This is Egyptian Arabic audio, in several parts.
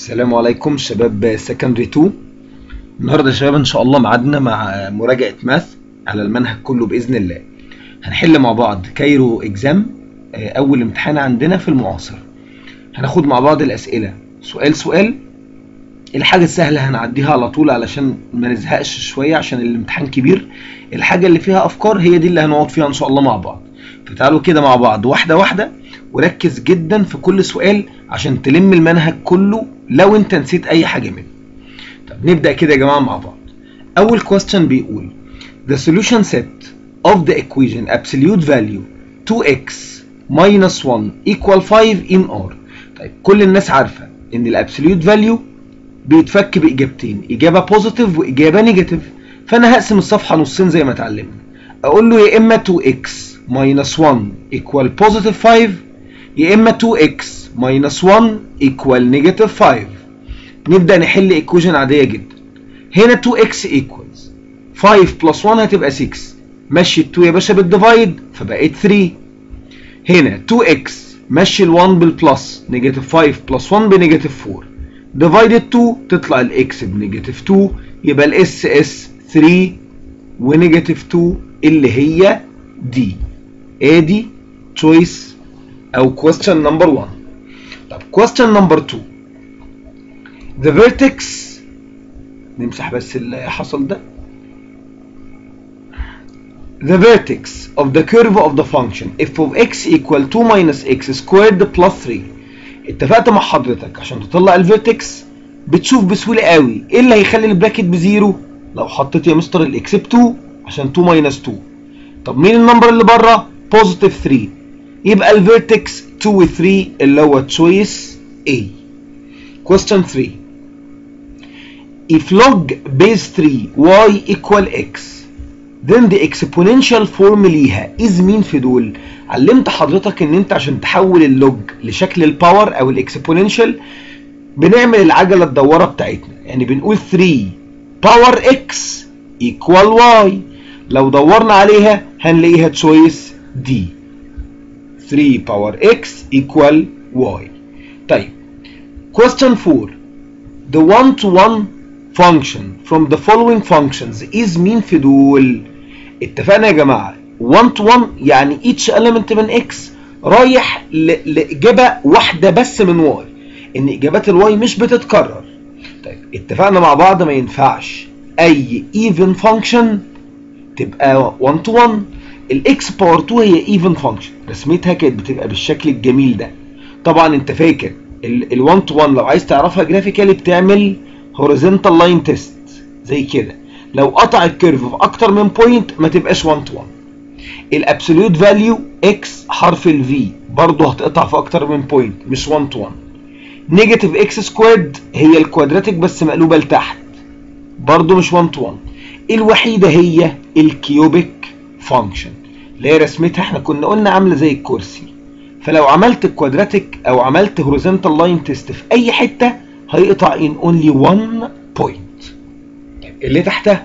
السلام عليكم شباب سكندري 2 النهارده يا شباب ان شاء الله ميعادنا مع مراجعه ماث على المنهج كله باذن الله هنحل مع بعض كايرو اكزام اول امتحان عندنا في المعاصر هناخد مع بعض الاسئله سؤال سؤال الحاجه السهله هنعديها على طول علشان ما نزهقش شويه عشان الامتحان كبير الحاجه اللي فيها افكار هي دي اللي هنقعد فيها ان شاء الله مع بعض فتعالوا كده مع بعض واحده واحده وركز جدا في كل سؤال عشان تلم المنهج كله لو انت نسيت اي حاجه منه طب نبدا كده يا جماعه مع بعض اول question بيقول the solution set of the equation absolute value 2x minus 1 equal 5 in r طيب كل الناس عارفه ان الابسوليوت فاليو بيتفك باجابتين اجابه بوزيتيف واجابه نيجاتيف فانا هقسم الصفحه نصين زي ما اتعلمنا اقول له يا اما 2x minus 1 equal positive 5 يا اما 2x minus 1 equal negative 5 نبدا نحل ايكويشن عاديه جدا هنا 2x equals 5 plus 1 هتبقى 6 مشي ال 2 يا باشا بالديفايد فبقت 3 هنا 2x مشي ال 1 بالبلس نيجاتيف 5 بلس 1 بنيجاتيف 4 ديفايدد 2 تطلع الاكس بنيجاتيف 2 يبقى الاس اس 3 ونيجاتيف 2 اللي هي دي ادي تشويس او question number 1 طب question number 2 the vertex نمسح بس اللي حصل ده the vertex of the curve of the function f of x equal 2 minus x squared plus 3 اتفقت مع حضرتك عشان تطلع الفيرتكس بتشوف بسهوله قوي ايه اللي هيخلي البراكت بزيرو لو حطيت يا مستر الاكس ب 2 عشان 2 ماينس 2 طب مين النمبر اللي بره بوزيتيف 3 يبقى الفيرتكس 2 و 3 اللي هو تشويس A question 3 if log base 3 y equal x then the exponential form ليها is مين في دول علمت حضرتك ان انت عشان تحول اللوج لشكل الباور او الاكسبوننشال بنعمل العجله الدواره بتاعتنا يعني بنقول 3 باور x equal y لو دورنا عليها هنلاقيها تشويس دي 3 باور x equal y طيب question 4 the one to one function from the following functions is مين في دول اتفقنا يا جماعه 1 to 1 يعني each element من x رايح لإجابة واحدة بس من y إن إجابات الواي مش بتتكرر طيب اتفقنا مع بعض ما ينفعش أي even function تبقى 1 to 1 الاكس باور 2 هي ايفن فانكشن رسمتها كانت بتبقى بالشكل الجميل ده طبعا انت فاكر ال 1 تو 1 لو عايز تعرفها جرافيكالي بتعمل هوريزونتال لاين تيست زي كده لو قطع الكيرف في اكتر من بوينت ما تبقاش 1 تو 1 الابسوليوت فاليو اكس حرف الفي برضه هتقطع في اكتر من بوينت مش 1 تو 1 نيجاتيف اكس سكويرد هي الكوادراتيك بس مقلوبه لتحت برضه مش 1 تو 1 الوحيده هي الكيوبيك فانكشن اللي هي رسمتها احنا كنا قلنا عامله زي الكرسي فلو عملت الكوادراتيك او عملت هوريزونتال لاين تيست في اي حته هيقطع ان اونلي 1 بوينت اللي تحتها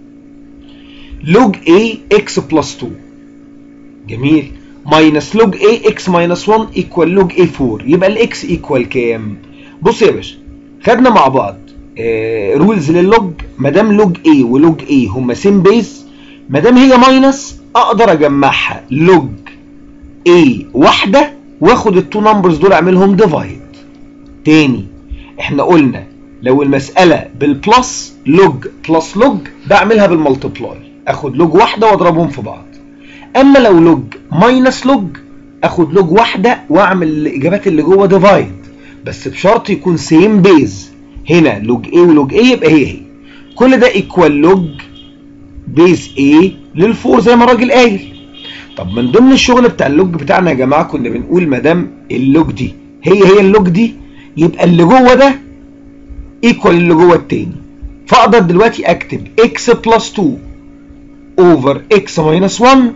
لوج a x بلس 2 جميل ماينس لوج a x ماينس 1 ايكوال لوج a 4 يبقى الاكس ايكوال كام بص يا باشا خدنا مع بعض آه رولز للوج ما دام لوج a ولوج a هما سيم بيز ما دام هي ماينس اقدر اجمعها لوج A واحدة واخد التو نمبرز دول اعملهم ديفايد تاني احنا قلنا لو المسألة بالبلس لوج بلس لوج بعملها بالملتبلاي اخد لوج واحدة واضربهم في بعض اما لو لوج ماينس لوج اخد لوج واحدة واعمل الاجابات اللي جوه ديفايد بس بشرط يكون سيم بيز هنا لوج A ولوج A يبقى هي هي كل ده ايكوال لوج بيز A للفور زي ما الراجل قايل طب من ضمن الشغل بتاع اللوج بتاعنا يا جماعه كنا بنقول ما دام اللوج دي هي هي اللوج دي يبقى اللي جوه ده ايكوال اللي جوه التاني فاقدر دلوقتي اكتب x بلس 2 اوفر x ماينس 1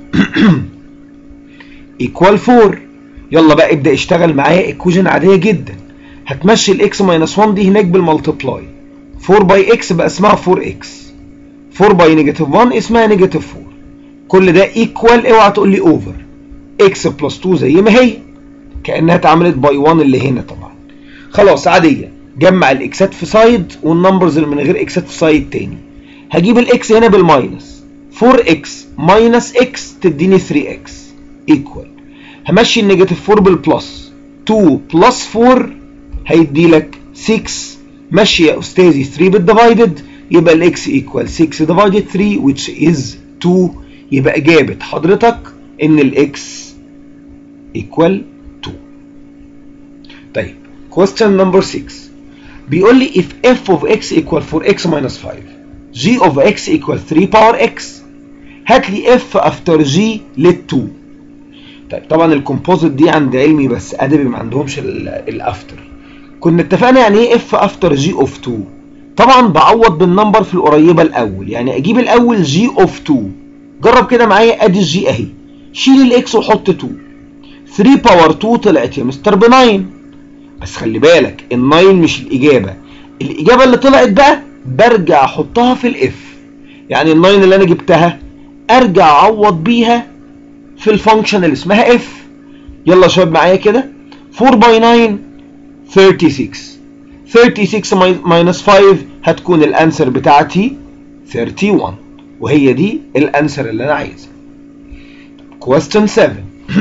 ايكوال 4 يلا بقى ابدا اشتغل معايا ايكويشن عاديه جدا هتمشي الاكس ماينس 1 دي هناك بالملتبلاي 4 باي اكس بقى اسمها 4 اكس 4 باي نيجاتيف 1 اسمها نيجاتيف 4 كل ده ايكوال اوعى تقول لي اوفر اكس بلس 2 زي ما هي كانها اتعملت باي 1 اللي هنا طبعا خلاص عاديه جمع الاكسات في سايد والنمبرز اللي من غير اكسات في سايد تاني هجيب الاكس هنا بالماينس 4x ماينس x تديني 3x ايكوال همشي النيجاتيف 4 بالبلس 2 بلس 4 هيدي لك 6 مشي يا استاذي 3 بالديفايدد يبقى الاكس ايكوال 6 ديفايدد 3 which is 2 يبقى اجابه حضرتك ان الاكس ايكوال 2 طيب question number 6 بيقول لي if f of x equal 4x minus 5 g of x equal 3 power x هات لي f after g لل 2 طيب طبعا الكومبوزيت دي عند علمي بس ادبي ما عندهمش الافتر كنا اتفقنا يعني ايه اف افتر جي اوف 2 طبعا بعوض بالنمبر في القريبه الاول يعني اجيب الاول جي اوف 2 جرب كده معايا ادي الجي اهي شيل الاكس وحط 2 3 باور 2 طلعت يا مستر ب 9 بس خلي بالك ال 9 مش الاجابه الاجابه اللي طلعت بقى برجع احطها في الاف يعني ال 9 اللي انا جبتها ارجع اعوض بيها في الفانكشن اللي اسمها اف يلا يا شباب معايا كده 4 باي 9 36 36 ماينس 5 هتكون الانسر بتاعتي 31 وهي دي الانسر اللي انا عايزها question 7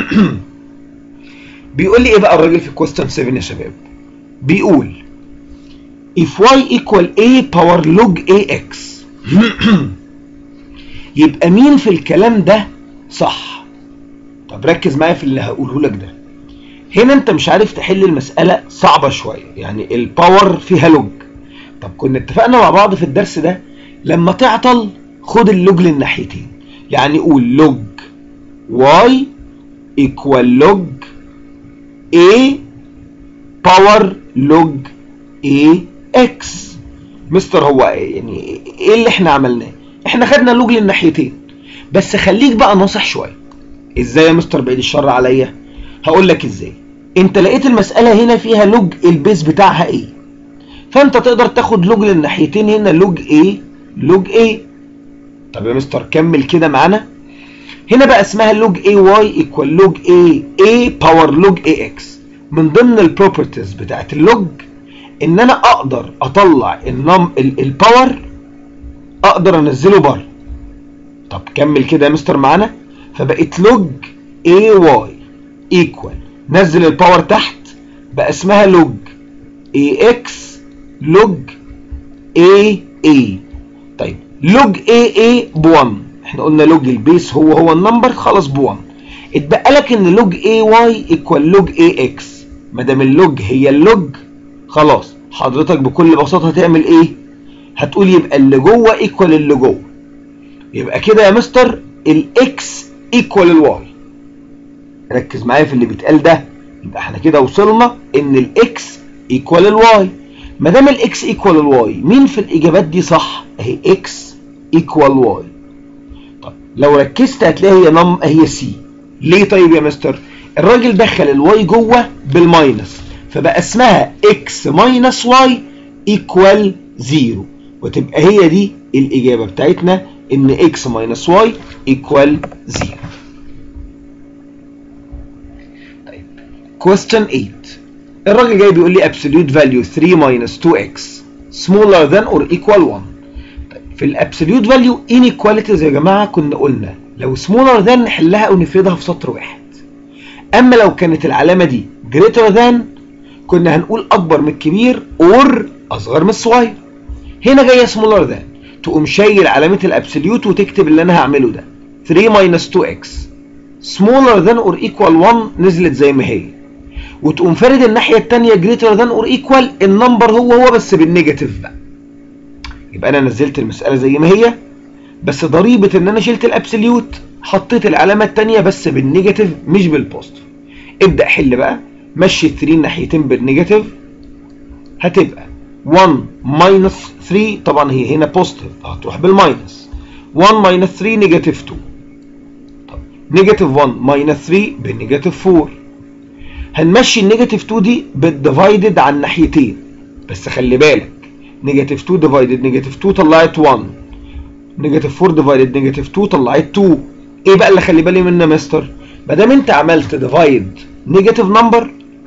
بيقول لي ايه بقى الراجل في question 7 يا شباب بيقول if y equal a power log ax يبقى مين في الكلام ده صح طب ركز معايا في اللي هقوله لك ده هنا انت مش عارف تحل المسألة صعبة شوية يعني الباور فيها لوج طب كنا اتفقنا مع بعض في الدرس ده لما تعطل خد اللوج للناحيتين يعني قول لوج y equal لوج a باور لوج a x مستر هو يعني ايه اللي احنا عملناه احنا خدنا لوج للناحيتين بس خليك بقى ناصح شويه ازاي يا مستر بعيد الشر عليا هقول لك ازاي انت لقيت المساله هنا فيها لوج البيز بتاعها ايه فانت تقدر تاخد لوج للناحيتين هنا لوج ايه لوج ايه طب يا مستر كمل كده معانا هنا بقى اسمها لوج اي واي ايكوال لوج اي اي باور لوج اي اكس من ضمن البروبرتيز بتاعت اللوج ان انا اقدر اطلع النم الباور اقدر انزله بره طب كمل كده يا مستر معانا فبقت لوج اي واي ايكوال نزل الباور تحت بقى اسمها لوج اي اكس لوج اي اي طيب لوج اي اي ب 1 احنا قلنا لوج البيس هو هو النمبر خلاص ب 1 اتبقى لك ان لوج اي واي ايكوال لوج اي اكس ما دام اللوج هي اللوج خلاص حضرتك بكل بساطه هتعمل ايه هتقول يبقى اللي جوه ايكوال اللي جوه يبقى كده يا مستر الاكس ايكوال الواي ركز معايا في اللي بيتقال ده يبقى احنا كده وصلنا ان الاكس ايكوال الواي ما دام الاكس ايكوال الواي مين في الاجابات دي صح اهي اكس ايكوال واي طب لو ركزت هتلاقي هي نم هي سي ليه طيب يا مستر الراجل دخل الواي جوه بالماينس فبقى اسمها اكس ماينس واي ايكوال زيرو وتبقى هي دي الاجابه بتاعتنا ان اكس ماينس واي ايكوال زيرو طيب question 8 الراجل جاي بيقول لي absolute value 3 minus 2x smaller than or equal 1 طيب في الابسوليوت فاليو inequalities يا جماعه كنا قلنا لو smaller than نحلها او نفردها في سطر واحد اما لو كانت العلامه دي greater than كنا هنقول اكبر من الكبير or اصغر من الصغير هنا جايه smaller than تقوم شايل علامه الابسوليوت وتكتب اللي انا هعمله ده 3 minus 2x smaller than or equal 1 نزلت زي ما هي وتقوم فارد الناحيه الثانيه greater than or equal النمبر هو هو بس بالنيجاتيف بقى يبقى انا نزلت المساله زي ما هي بس ضريبه ان انا شلت الابسوليوت حطيت العلامه الثانيه بس بالنيجاتيف مش بالبوزيتيف ابدا حل بقى مشي 3 ناحيتين بالنيجاتيف هتبقى 1 ماينس 3 طبعا هي هنا بوزيتيف هتروح بالماينس 1 ماينس 3 نيجاتيف 2 طب نيجاتيف 1 ماينس 3 بنيجاتيف 4 هنمشي النيجاتيف 2 دي بالديفايدد على الناحيتين بس خلي بالك نيجاتيف 2 ديفايدد نيجاتيف 2 طلعت 1 نيجاتيف 4 ديفايدد نيجاتيف 2 طلعت 2 ايه بقى اللي خلي بالي منه يا مستر ما دام انت عملت ديفايد نيجاتيف نمبر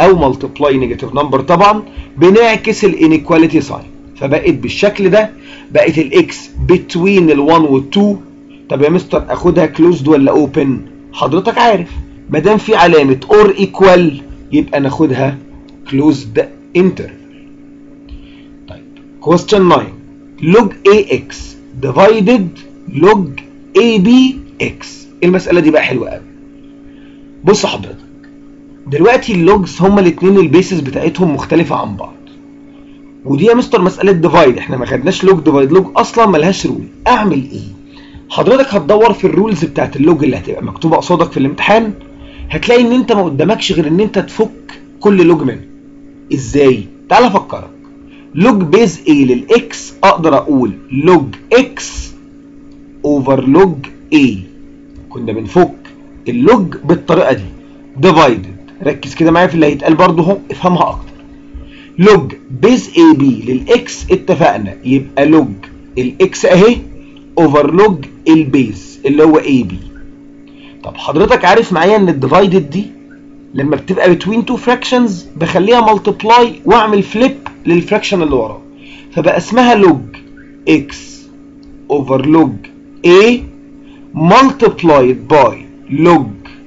او ملتبلاي نيجاتيف نمبر طبعا بنعكس الانيكواليتي ساين فبقت بالشكل ده بقت الاكس بتوين ال1 وال2 طب يا مستر اخدها كلوزد ولا اوبن حضرتك عارف ما دام في علامه اور ايكوال يبقى ناخدها كلوزد انترفال طيب question 9 log ax divided log abx المساله دي بقى حلوه قوي بص حضرتك دلوقتي اللوجز هما الاثنين البيسز بتاعتهم مختلفه عن بعض ودي يا مستر مساله ديفايد احنا ما خدناش لوج ديفايد لوج اصلا ملهاش رول اعمل ايه حضرتك هتدور في الرولز بتاعت اللوج اللي هتبقى مكتوبه قصادك في الامتحان هتلاقي ان انت ما قدامكش غير ان انت تفك كل لوج منه ازاي تعال افكرك لوج بيز ايه للاكس اقدر اقول لوج اكس اوفر لوج ايه كنا بنفك اللوج بالطريقه دي ديفايدد ركز كده معايا في اللي هيتقال برضه اهو افهمها اكتر لوج بيز اي بي للاكس اتفقنا يبقى لوج الاكس اهي اوفر لوج البيز اللي هو اي بي طب حضرتك عارف معايا ان الديفايدد دي لما بتبقى بتوين تو فراكشنز بخليها ملتبلاي واعمل فليب للفراكشن اللي وراه فبقى اسمها لوج اكس اوفر لوج a multiplied by log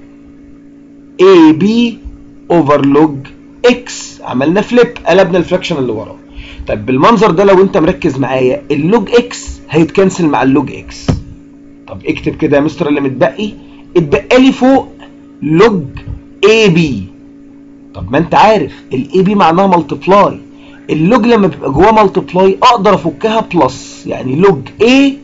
ab over log x عملنا فليب قلبنا الفراكشن اللي وراه طب بالمنظر ده لو انت مركز معايا اللوج اكس هيتكنسل مع اللوج اكس طب اكتب كده يا مستر اللي متبقي اتبقى لي فوق لوج اي بي طب ما انت عارف الاي بي معناها ملتبلاي اللوج لما بيبقى جواه ملتبلاي اقدر افكها بلس يعني لوج اي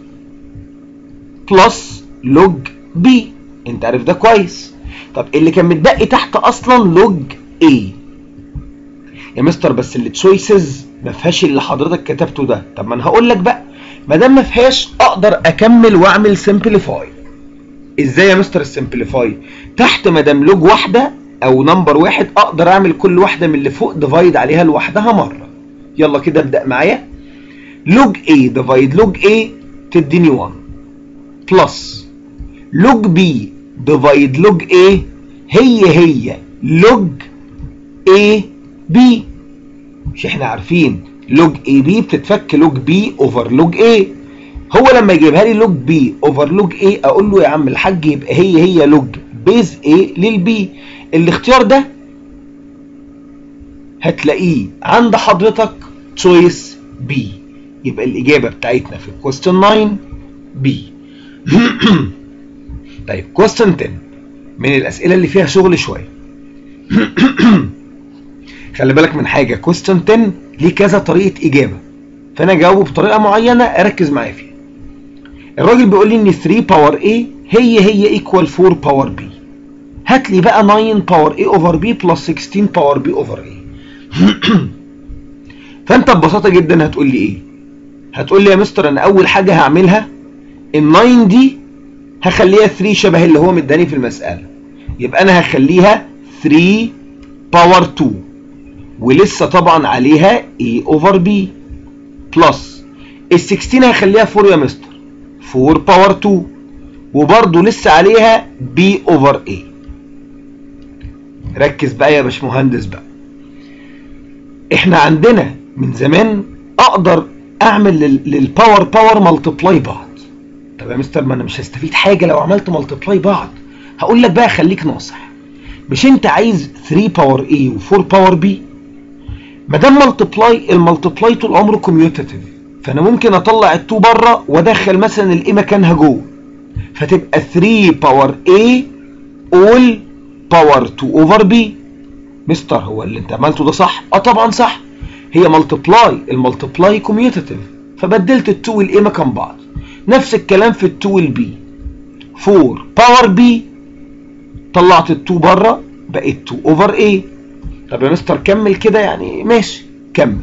بلس لوج بي انت عارف ده كويس طب اللي كان متبقي تحت اصلا لوج اي يا مستر بس اللي تشويسز ما فيهاش اللي حضرتك كتبته ده طب ما انا هقول لك بقى ما دام ما فيهاش اقدر اكمل واعمل سمبليفاي ازاي يا مستر السمبليفاي تحت ما دام لوج واحده او نمبر واحد اقدر اعمل كل واحده من اللي فوق ديفايد عليها لوحدها مره يلا كده ابدا معايا لوج A ديفايد لوج A تديني 1 بلس لوج B ديفايد لوج A هي هي لوج A B مش احنا عارفين لوج اي بي بتتفك لوج بي اوفر لوج اي هو لما يجيبها لي لوج بي اوفر لوج اي اقول له يا عم الحاج يبقى هي هي لوج بيز اي للبي الاختيار ده هتلاقيه عند حضرتك تشويس بي يبقى الاجابه بتاعتنا في كويستشن 9 بي طيب كويستشن 10 من الاسئله اللي فيها شغل شويه خلي بالك من حاجه كويستشن 10 ليه كذا طريقه اجابه فانا جاوبه بطريقه معينه اركز معايا فيها الراجل بيقول لي ان 3 باور A هي هي ايكوال 4 باور B هات لي بقى 9 باور A اوفر B بلس 16 باور B اوفر A فانت ببساطه جدا هتقول لي ايه هتقول لي يا مستر انا اول حاجه هعملها ال 9 دي هخليها 3 شبه اللي هو مداني في المساله يبقى انا هخليها 3 باور 2 ولسه طبعا عليها A اوفر B بلس ال 16 هخليها 4 يا مستر 4 باور 2 وبرضه لسه عليها B اوفر A ركز بقى يا باشمهندس بقى احنا عندنا من زمان اقدر اعمل للباور باور ملتبلاي بعض طب يا مستر ما انا مش هستفيد حاجه لو عملت ملتبلاي بعض هقول لك بقى خليك ناصح مش انت عايز 3 باور A و4 باور B ما دام ملتبلاي الملتبلاي طول عمره كوميوتاتيف فانا ممكن اطلع ال2 بره وادخل مثلا الاي مكانها جوه فتبقى 3 باور A all باور 2 اوفر B مستر هو اللي انت عملته ده صح اه طبعا صح هي ملتبلاي الملتبلاي كوميوتاتيف فبدلت ال2 والاي مكان بعض نفس الكلام في ال2 والبي 4 باور B طلعت ال2 بره بقت 2 اوفر A طب يا مستر كمل كده يعني ماشي كمل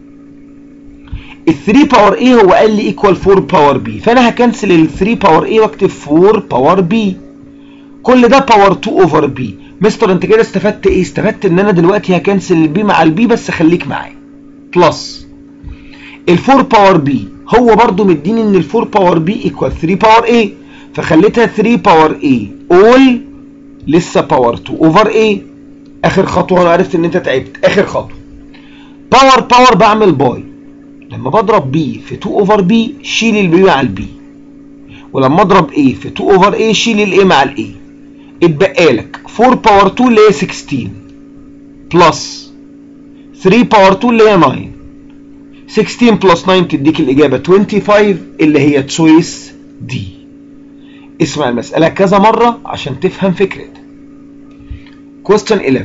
ال 3 باور A هو قال لي ايكوال 4 باور B فانا هكنسل ال 3 باور A واكتب 4 باور B كل ده باور 2 اوفر B مستر انت كده استفدت ايه استفدت ان انا دلوقتي هكنسل البي مع البي بس خليك معايا بلس ال 4 باور B هو برضو مديني ان ال 4 باور B ايكوال 3 باور A فخليتها 3 باور A all لسه باور 2 اوفر A اخر خطوه انا عرفت ان انت تعبت اخر خطوه باور باور بعمل باي لما بضرب بي في 2 اوفر بي شيل البي مع البي ولما اضرب ايه في 2 اوفر ايه شيل الايه مع الايه اتبقى لك 4 باور 2 اللي هي 16 بلس 3 باور 2 اللي هي 9 16 بلس 9 تديك الإجابة 25 اللي هي تشويس دي اسمع المسألة كذا مرة عشان تفهم فكرتها question 11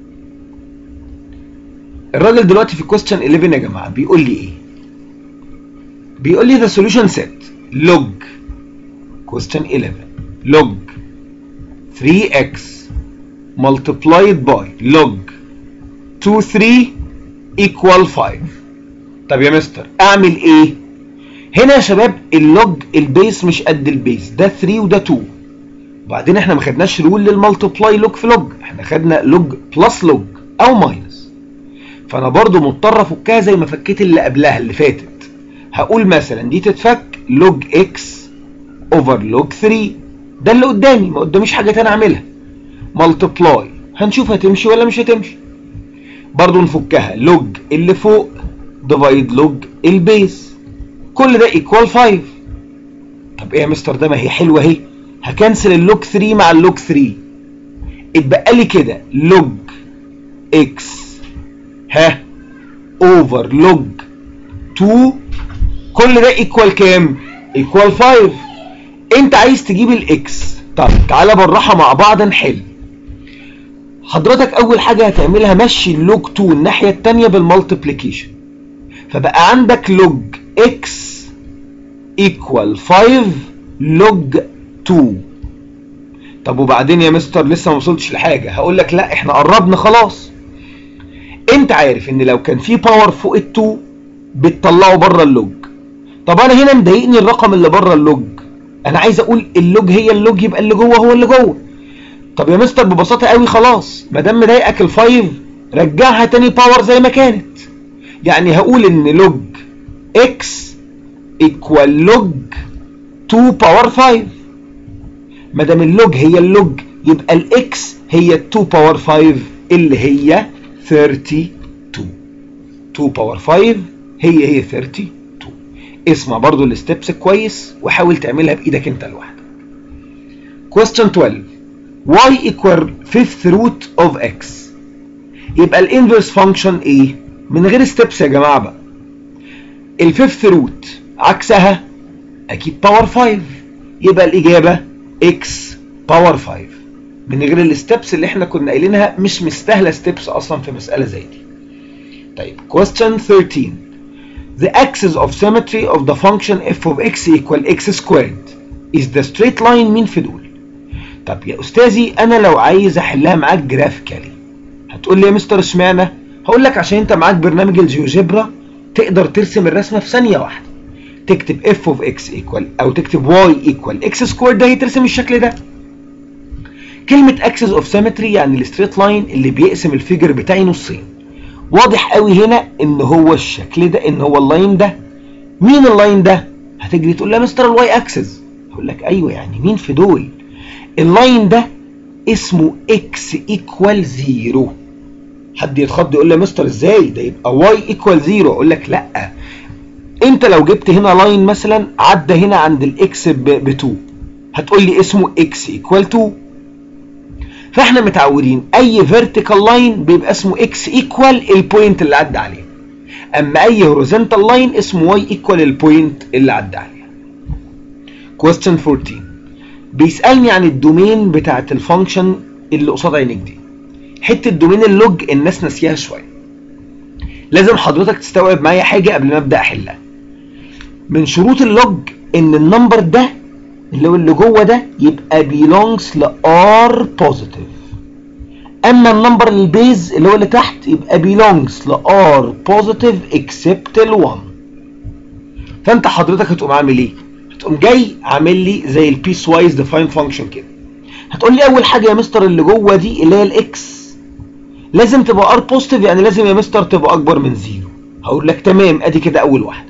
الراجل دلوقتي في question 11 يا جماعة بيقول لي ايه بيقول لي the solution set log question 11 log 3x multiplied by log 2 3 equal 5 طب يا مستر اعمل ايه هنا يا شباب اللوج البيس مش قد البيس ده 3 وده 2 وبعدين احنا ما خدناش رول للمالتيبلاي لوج في لوج احنا خدنا لوج بلس لوج او ماينس فانا برضو مضطر افكها زي ما فكيت اللي قبلها اللي فاتت هقول مثلا دي تتفك لوج اكس اوفر لوج 3 ده اللي قدامي ما قداميش حاجه تانية اعملها مالتيبلاي هنشوف هتمشي ولا مش هتمشي برضو نفكها لوج اللي فوق ديفايد لوج البيس كل ده ايكوال 5 طب ايه يا مستر ده ما هي حلوه اهي هكنسل اللوج 3 مع اللوج 3 اتبقى لي كده لوج اكس ها اوفر لوج 2 كل ده ايكوال كام ايكوال 5 انت عايز تجيب الاكس طب تعالى بالراحه مع بعض نحل حضرتك اول حاجه هتعملها مشي اللوج 2 الناحيه الثانيه بالمالتيبليكيشن فبقى عندك لوج اكس ايكوال 5 لوج 2 طب وبعدين يا مستر لسه ما وصلتش لحاجه هقول لك لا احنا قربنا خلاص انت عارف ان لو كان في باور فوق ال2 بتطلعه بره اللوج طب انا هنا مضايقني الرقم اللي بره اللوج انا عايز اقول اللوج هي اللوج يبقى اللي جوه هو اللي جوه طب يا مستر ببساطه قوي خلاص ما دام مضايقك ال5 رجعها تاني باور زي ما كانت يعني هقول ان لوج اكس ايكوال لوج 2 باور 5 ما دام اللوج هي اللوج يبقى الاكس هي 2 باور 5 اللي هي 32 2 باور 5 هي هي 32 اسمع برضو الستبس كويس وحاول تعملها بايدك انت لوحدك question 12 y equal fifth root of x يبقى الانفرس فانكشن ايه من غير ستيبس يا جماعه بقى الفيفث روت عكسها اكيد باور 5 يبقى الاجابه x باور 5 من غير الستبس اللي احنا كنا قايلينها مش مستاهله ستبس اصلا في مساله زي دي طيب question 13 the axis of symmetry of the function f of x equal x squared is the straight line مين في دول طب يا استاذي انا لو عايز احلها معاك جرافيكالي هتقول لي يا مستر اشمعنى هقول لك عشان انت معاك برنامج الجيوجبرا تقدر ترسم الرسمه في ثانيه واحده تكتب f of x equal او تكتب y equal x squared ده هترسم الشكل ده كلمة axis of symmetry يعني الستريت لاين اللي بيقسم الفيجر بتاعي نصين واضح قوي هنا ان هو الشكل ده ان هو اللاين ده مين اللاين ده هتجري تقول لي مستر الواي اكسس هقول لك ايوه يعني مين في دول اللاين ده اسمه x equal 0 حد يتخض يقول لي يا مستر ازاي ده يبقى y equal 0 اقول لك لا انت لو جبت هنا لاين مثلا عدى هنا عند الاكس ب 2 هتقول لي اسمه x equal 2 فاحنا متعودين اي فيرتيكال لاين بيبقى اسمه x equal البوينت اللي عدى عليه اما اي هوريزونتال لاين اسمه y equal البوينت اللي عدى عليها question 14 بيسالني عن الدومين بتاعت الفانكشن اللي قصاد عينيك دي حته دومين اللوج الناس ناسياها شويه لازم حضرتك تستوعب معايا حاجه قبل ما ابدا احلها من شروط اللوج ان النمبر ده اللي هو اللي جوه ده يبقى belongs ل r positive اما النمبر البيز اللي هو اللي تحت يبقى belongs ل r positive except ال 1 فانت حضرتك هتقوم عامل ايه هتقوم جاي عامل لي زي البيس وايز ديفاين فانكشن كده هتقول لي اول حاجه يا مستر اللي جوه دي اللي هي الاكس لازم تبقى ار بوزيتيف يعني لازم يا مستر تبقى اكبر من زيرو هقول لك تمام ادي كده اول واحده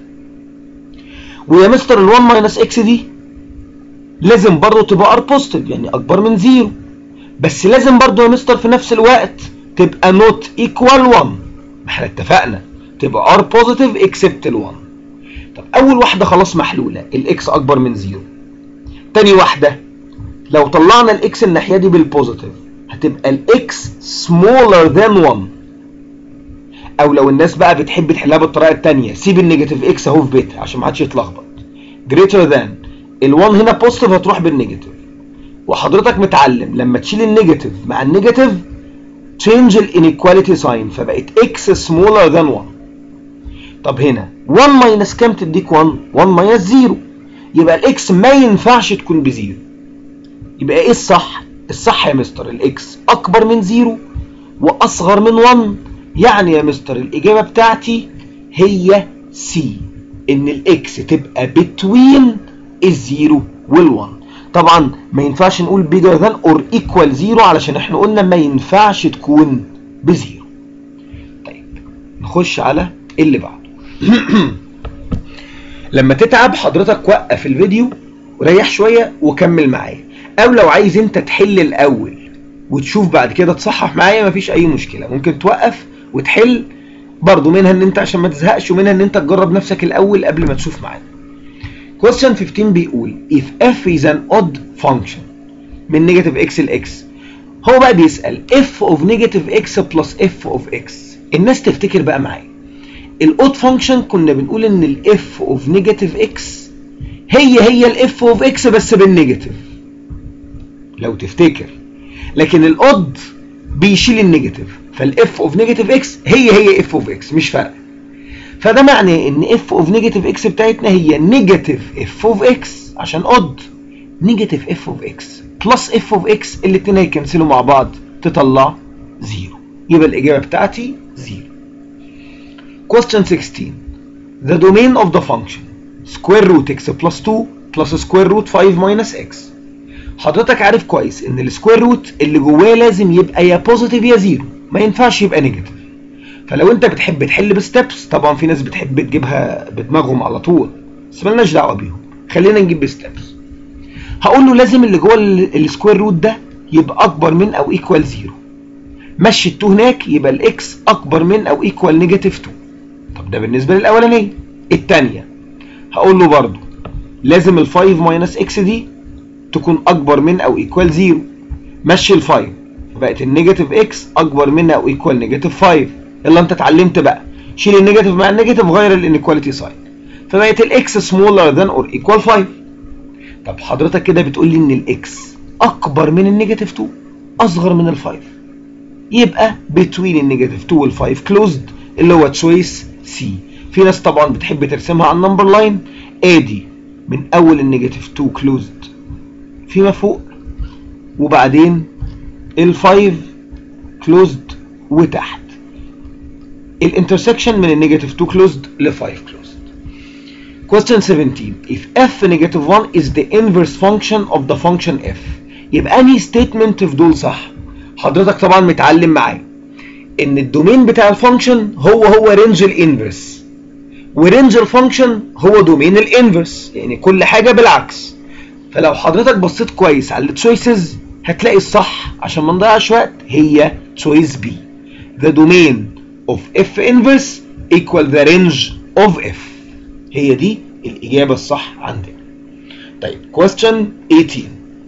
ويا مستر ال1 ماينس اكس دي لازم برضه تبقى ار بوزيتيف يعني اكبر من زيرو بس لازم برضه يا مستر في نفس الوقت تبقى نوت ايكوال 1 ما احنا اتفقنا تبقى ار بوزيتيف اكسبت ال 1 طب اول واحده خلاص محلوله الاكس اكبر من 0 تاني واحده لو طلعنا الاكس الناحيه دي بالبوزيتيف هتبقى الاكس smaller than 1 او لو الناس بقى بتحب تحلها بالطريقه الثانيه سيب النيجاتيف اكس اهو في بيتها عشان ما حدش يتلخبط greater than ال1 هنا بوزيتيف هتروح بالنيجاتيف وحضرتك متعلم لما تشيل النيجاتيف مع النيجاتيف change الانيكواليتي ساين فبقت x smaller than 1 طب هنا 1 ماينس كام تديك 1 1 ماينس 0 يبقى الاكس ما ينفعش تكون بزيرو يبقى ايه الصح الصح يا مستر الاكس اكبر من 0 واصغر من 1 يعني يا مستر الاجابه بتاعتي هي سي ان الاكس تبقى بتوين الزيرو وال1 طبعا ما ينفعش نقول bigger than or equal زيرو علشان احنا قلنا ما ينفعش تكون بزيرو طيب نخش على اللي بعده لما تتعب حضرتك وقف الفيديو وريح شويه وكمل معايا او لو عايز انت تحل الاول وتشوف بعد كده تصحح معايا مفيش اي مشكله ممكن توقف وتحل برضه منها ان انت عشان ما تزهقش ومنها ان انت تجرب نفسك الاول قبل ما تشوف معانا question 15 بيقول if f is an odd function من negative x ل x هو بقى بيسأل f of negative x plus f of x الناس تفتكر بقى معايا الاود فانكشن كنا بنقول ان الاف اوف نيجاتيف اكس هي هي الاف اوف اكس بس بالنيجاتيف لو تفتكر لكن الاود بيشيل النيجاتيف فالاف اوف نيجاتيف اكس هي هي اف اوف اكس مش فارقه فده معناه ان اف اوف نيجاتيف اكس بتاعتنا هي نيجاتيف اف اوف اكس عشان اود نيجاتيف اف اوف اكس بلس اف اوف اكس الاثنين هيكنسلوا مع بعض تطلع زيرو يبقى الاجابه بتاعتي زيرو Question 16. The domain of the function square root x plus 2 plus square root 5 minus x. حضرتك عارف كويس ان السكوير روت اللي جواه لازم يبقى يا بوزيتيف يا زيرو ما ينفعش يبقى نيجاتيف فلو انت بتحب تحل بستبس طبعا في ناس بتحب تجيبها بدماغهم على طول بس مالناش دعوه بيهم خلينا نجيب بستبس هقول له لازم اللي جوه السكوير روت ده يبقى اكبر من او ايكوال زيرو مشي التو هناك يبقى الاكس اكبر من او ايكوال نيجاتيف 2 طب ده بالنسبه للاولانيه الثانيه هقول له برضو لازم ال5 ماينس اكس دي تكون اكبر من او ايكوال 0 مشي ال5 فبقت النيجاتيف اكس اكبر من او ايكوال نيجاتيف 5 يلا انت اتعلمت بقى شيل النيجاتيف مع النيجاتيف غير الانيكواليتي ساين فبقت الاكس سمولر ذان اور ايكوال 5 طب حضرتك كده بتقول لي ان الاكس اكبر من النيجاتيف 2 اصغر من ال5 يبقى بتوين النيجاتيف 2 وال5 كلوزد اللي هو تشويس سي في ناس طبعا بتحب ترسمها على النمبر لاين ادي من اول النيجاتيف 2 كلوزد فيما فوق وبعدين ال5 كلوزد وتحت الانترسكشن من النيجاتيف 2 كلوزد ل 5 كلوزد question 17 if f negative 1 is the inverse function of the function f يبقى انهي statement في دول صح حضرتك طبعا متعلم معايا ان الدومين بتاع الفانكشن هو هو رينج الانفرس ورينج الفانكشن هو دومين الانفرس يعني كل حاجه بالعكس فلو حضرتك بصيت كويس على التشويسز هتلاقي الصح عشان ما نضيعش وقت هي تشويس بي the domain of f inverse equal the range of f هي دي الإجابة الصح عندنا طيب question 18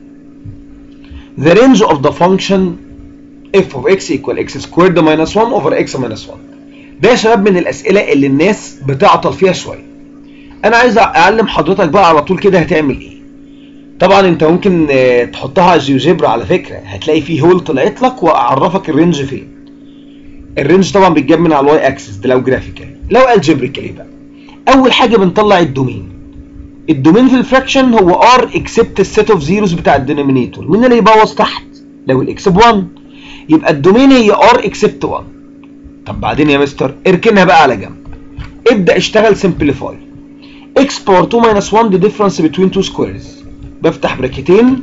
the range of the function f of x equal x squared minus 1 over x minus 1 ده يا شباب من الأسئلة اللي الناس بتعطل فيها شوية أنا عايز أعلم حضرتك بقى على طول كده هتعمل إيه طبعا انت ممكن تحطها على الجيوجبرا على فكرة هتلاقي فيه هول طلعت لك واعرفك الرينج فين الرينج طبعا بيتجاب من على الواي اكسس ده لو جرافيكال لو الجبريكالي بقى اول حاجه بنطلع الدومين الدومين في الفراكشن هو ار اكسبت السيت اوف زيروز بتاع الدينومينيتور مين اللي يبوظ تحت لو الاكس ب 1 يبقى الدومين هي ار اكسبت 1 طب بعدين يا مستر اركنها بقى على جنب ابدا اشتغل سمبليفاي x باور 2 minus 1 the difference between two squares بفتح براكتين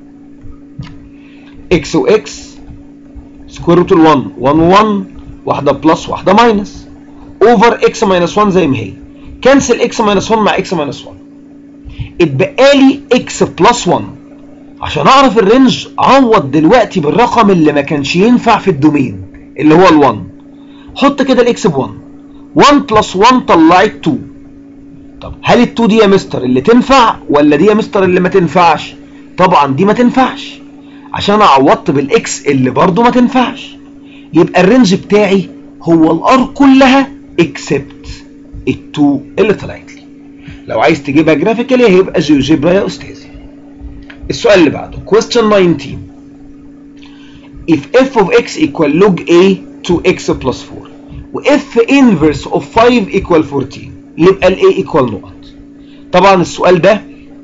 x و x سكوير روت ال 1 1 1 واحده بلس واحده ماينس اوفر x ماينس 1 زي ما هي كنسل x ماينس 1 مع x ماينس 1 اتبقى لي x بلس 1 عشان اعرف الرينج عوض دلوقتي بالرقم اللي ما كانش ينفع في الدومين اللي هو ال1 حط كده الاكس ب 1 1 بلس 1 طلعت 2 طب هل ال2 دي يا مستر اللي تنفع ولا دي يا مستر اللي ما تنفعش طبعا دي ما تنفعش عشان انا عوضت بالاكس اللي برضو ما تنفعش يبقى الرينج بتاعي هو الار كلها اكسبت ال2 اللي طلعت لي لو عايز تجيبها جرافيكالي هيبقى جيوجيبرا يا استاذي السؤال اللي بعده question 19 if f of x equal log a to x plus 4 و f inverse of 5 equal 14 يبقى ال a equal نقط طبعا السؤال ده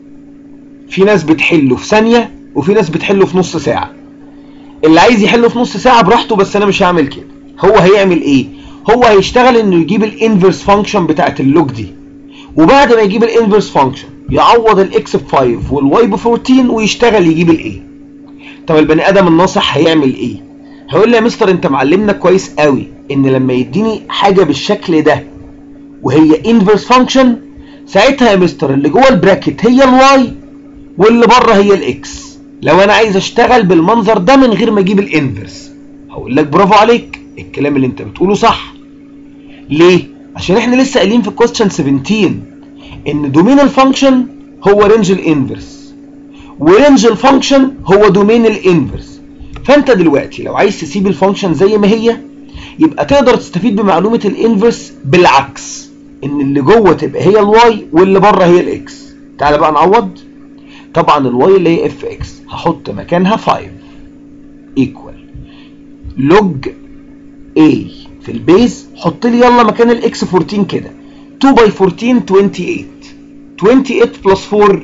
في ناس بتحله في ثانية وفي ناس بتحله في نص ساعة اللي عايز يحله في نص ساعة براحته بس انا مش هعمل كده هو هيعمل ايه هو هيشتغل انه يجيب الانفرس فانكشن بتاعت اللوج دي وبعد ما يجيب الانفرس فانكشن يعوض الاكس ب 5 والواي ب 14 ويشتغل يجيب الاي طب البني ادم الناصح هيعمل ايه هيقول لي يا مستر انت معلمنا كويس قوي ان لما يديني حاجه بالشكل ده وهي انفرس فانكشن ساعتها يا مستر اللي جوه البراكت هي الواي واللي بره هي الاكس لو انا عايز اشتغل بالمنظر ده من غير ما اجيب الانفرس هقول لك برافو عليك الكلام اللي انت بتقوله صح ليه عشان احنا لسه قايلين في كويستشن 17 ان دومين الفانكشن هو رينج الانفرس ورينج الفانكشن هو دومين الانفرس فانت دلوقتي لو عايز تسيب الفانكشن زي ما هي يبقى تقدر تستفيد بمعلومه الانفرس بالعكس ان اللي جوه تبقى هي الواي واللي بره هي الاكس تعالى بقى نعوض طبعا الواي اللي هي اف اكس هحط مكانها 5 ايكوال لوج a في البيز حط لي يلا مكان الاكس 14 كده 2 باي 14 28 28 بلس 4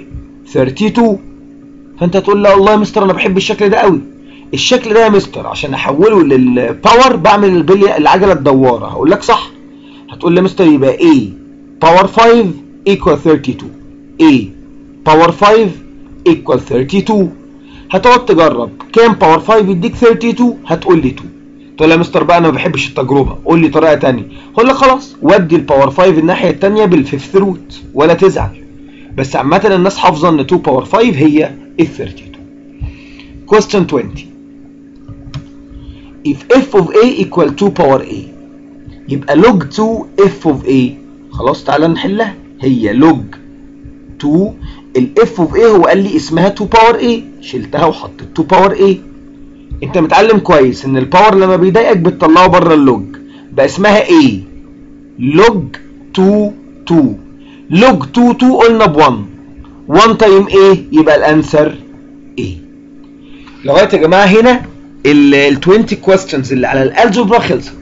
32 فانت تقول لا والله يا مستر انا بحب الشكل ده قوي الشكل ده يا مستر عشان احوله للباور بعمل البلي العجله الدواره هقول لك صح هتقول لي يا مستر يبقى A باور 5 equal 32 A باور 5 equal 32 هتقعد تجرب كام باور 5 يديك 32 هتقول لي 2 تقول لي يا مستر بقى انا ما بحبش التجربه قول لي طريقه ثانيه اقول لك خلاص ودي الباور 5 الناحيه الثانيه بالفيفث روت ولا تزعل بس عامه الناس حافظه ان 2 باور 5 هي ال 32 question 20 if f of a equal 2 power a يبقى log 2 f of a خلاص تعالى نحلها هي log 2 ال f of a هو قال لي اسمها 2 power a شلتها وحطيت 2 power a انت متعلم كويس ان الباور لما بيضايقك بتطلعه بره اللوج بقى اسمها a log 2 2 log 2 2 قلنا ب 1 1 تايم a يبقى الانسر a لغايه يا جماعه هنا ال 20 questions اللي على الالجبرا خلصت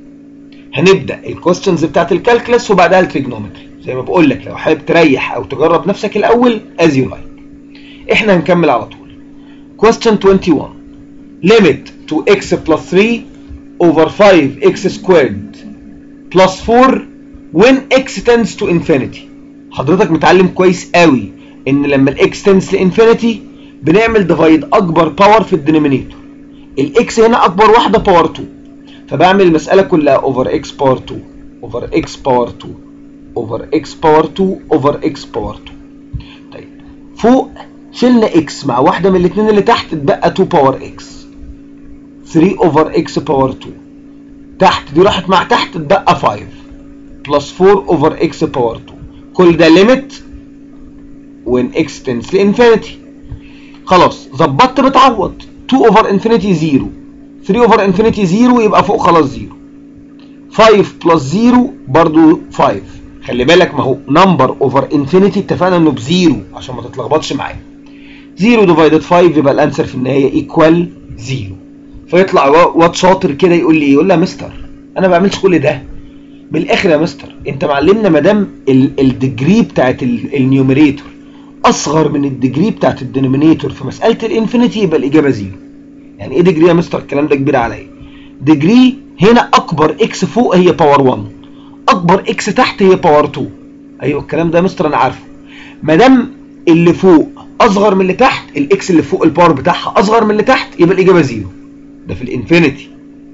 هنبدا الكويستشنز بتاعت الكالكلس وبعدها التريجنومتري زي ما بقول لك لو حابب تريح او تجرب نفسك الاول as you like احنا هنكمل على طول question 21 limit to x plus 3 over 5x squared plus 4 when x tends to infinity حضرتك متعلم كويس قوي ان لما الاكس tends to infinity بنعمل ديفايد اكبر باور في الدينومينيتور الاكس هنا اكبر واحده باور 2 فبعمل المساله كلها اوفر اكس باور 2 اوفر اكس باور 2 اوفر اكس باور 2 اوفر اكس باور 2 طيب فوق شلنا اكس مع واحده من الاثنين اللي تحت اتبقى 2 باور اكس 3 اوفر اكس باور 2 تحت دي راحت مع تحت اتبقى 5 بلس 4 اوفر اكس باور 2 كل ده ليميت when x tends to infinity خلاص ظبطت بتعوض 2 اوفر انفينيتي 0 3 اوفر انفينيتي 0 يبقى فوق خلاص 0 5 بلس 0 برضو 5 خلي بالك ما هو نمبر اوفر انفينيتي اتفقنا انه بزيرو عشان ما تتلخبطش معايا 0 ديفايدد 5 يبقى الانسر في النهايه ايكوال 0 فيطلع واد شاطر كده يقول لي يقول لي يا مستر انا ما بعملش كل ده من الاخر يا مستر انت معلمنا ما دام الديجري بتاعت النيوميريتور اصغر من الديجري بتاعت الدينومينيتور في مساله الانفينيتي يبقى الاجابه زيرو يعني ايه ديجري يا مستر الكلام ده كبير عليا ديجري هنا اكبر اكس فوق هي باور 1 اكبر اكس تحت هي باور 2 ايوه الكلام ده يا مستر انا عارفه ما دام اللي فوق اصغر من اللي تحت الاكس اللي فوق الباور بتاعها اصغر من اللي تحت يبقى الاجابه زيرو ده في الانفينيتي